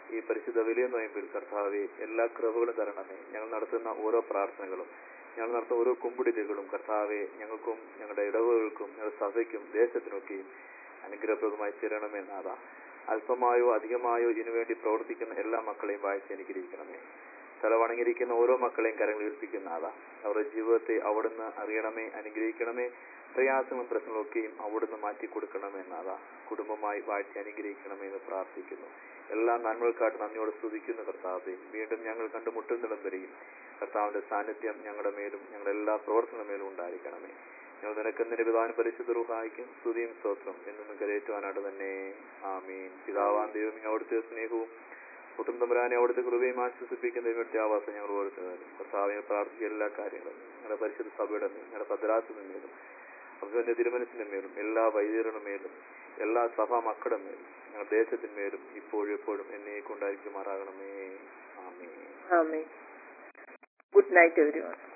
ഈ പരിശുദ്ധ വലിയ നോയമ്പിൽ കർത്താവെ എല്ലാ കൃപകളും തരണമേ ഞങ്ങൾ നടത്തുന്ന ഓരോ പ്രാർത്ഥനകളും ഞങ്ങൾ നടത്തുന്ന ഓരോ കുമ്പിടിലുകളും കർത്താവെ ഞങ്ങൾക്കും ഞങ്ങളുടെ ഇടവുകൾക്കും ഞങ്ങളുടെ സഭയ്ക്കും ദേശത്തിനൊക്കെയും അനുഗ്രഹപ്രദമായി തീരണമേ നാഥ അല്പമായോ അധികമായോ ഇതിനുവേണ്ടി പ്രവർത്തിക്കുന്ന എല്ലാ മക്കളെയും വായിച്ച് അനുഗ്രഹിക്കണമേ തലവണങ്ങിയിരിക്കുന്ന ഓരോ മക്കളെയും കരങ്ങളിൽ ഏൽപ്പിക്കുന്ന ആളാ അവരുടെ ജീവിതത്തെ അവിടുന്ന് അറിയണമേ അനുഗ്രഹിക്കണമേ പ്രയാസങ്ങളും പ്രശ്നങ്ങളൊക്കെയും അവിടുന്ന് മാറ്റി കൊടുക്കണമേ നാഥാ കുടുംബമായി വാഴ്ത്തി അനുഗ്രഹിക്കണമേ എന്ന് പ്രാർത്ഥിക്കുന്നു എല്ലാ നന്മകൾക്കായിട്ട് നന്ദിയോട് സ്തുതിക്കുന്നു കർത്താവെ വീണ്ടും ഞങ്ങൾ കണ്ടുമുട്ടുന്നിടം വരെയും കർത്താവിന്റെ സാന്നിധ്യം ഞങ്ങളുടെ മേലും ഞങ്ങളുടെ എല്ലാ പ്രവർത്തനങ്ങളുടെ മേലും ഉണ്ടായിരിക്കണമേ ഞങ്ങൾ നിനക്ക് നിന്റെ പിതാവിന് പരിശുദ്ധ റൂഹായിക്കും സ്തുതിയും സ്തോത്രം എന്നും കരയേറ്റുവാനായിട്ട് തന്നെ ആമീൻ പിതാവാൻ ദൈവമേ അവിടുത്തെ സ്നേഹവും പുത്രൻ തമ്പുരാനെ അവിടുത്തെ കൃപയും ആശ്വസിപ്പിക്കുന്ന ഇവിടുത്തെ ആവാസം ഞങ്ങൾ ഓരോരുത്തരും കർത്താവിനെ പ്രാർത്ഥിക്കുന്ന എല്ലാ കാര്യങ്ങളും ഞങ്ങളുടെ പരിശുദ്ധ സഭയുടെ മേലും ഞങ്ങളുടെ ഭദ്രാസത്തിന്റെ മേലും അബ്ദുവിന്റെ തിരുമനസിന്റെ മേലും എല്ലാ വൈദ്യരുടെ മേലും എല്ലാ സഭാ മക്കളുടെ മേലും ഞങ്ങളുടെ ദേശത്തിന്മേലും ഇപ്പോഴും എപ്പോഴും എന്നെ കൊണ്ടായിരിക്കുമാറാകണമേ ആമേ ആമേ ഗുഡ് നൈറ്റ് എവരി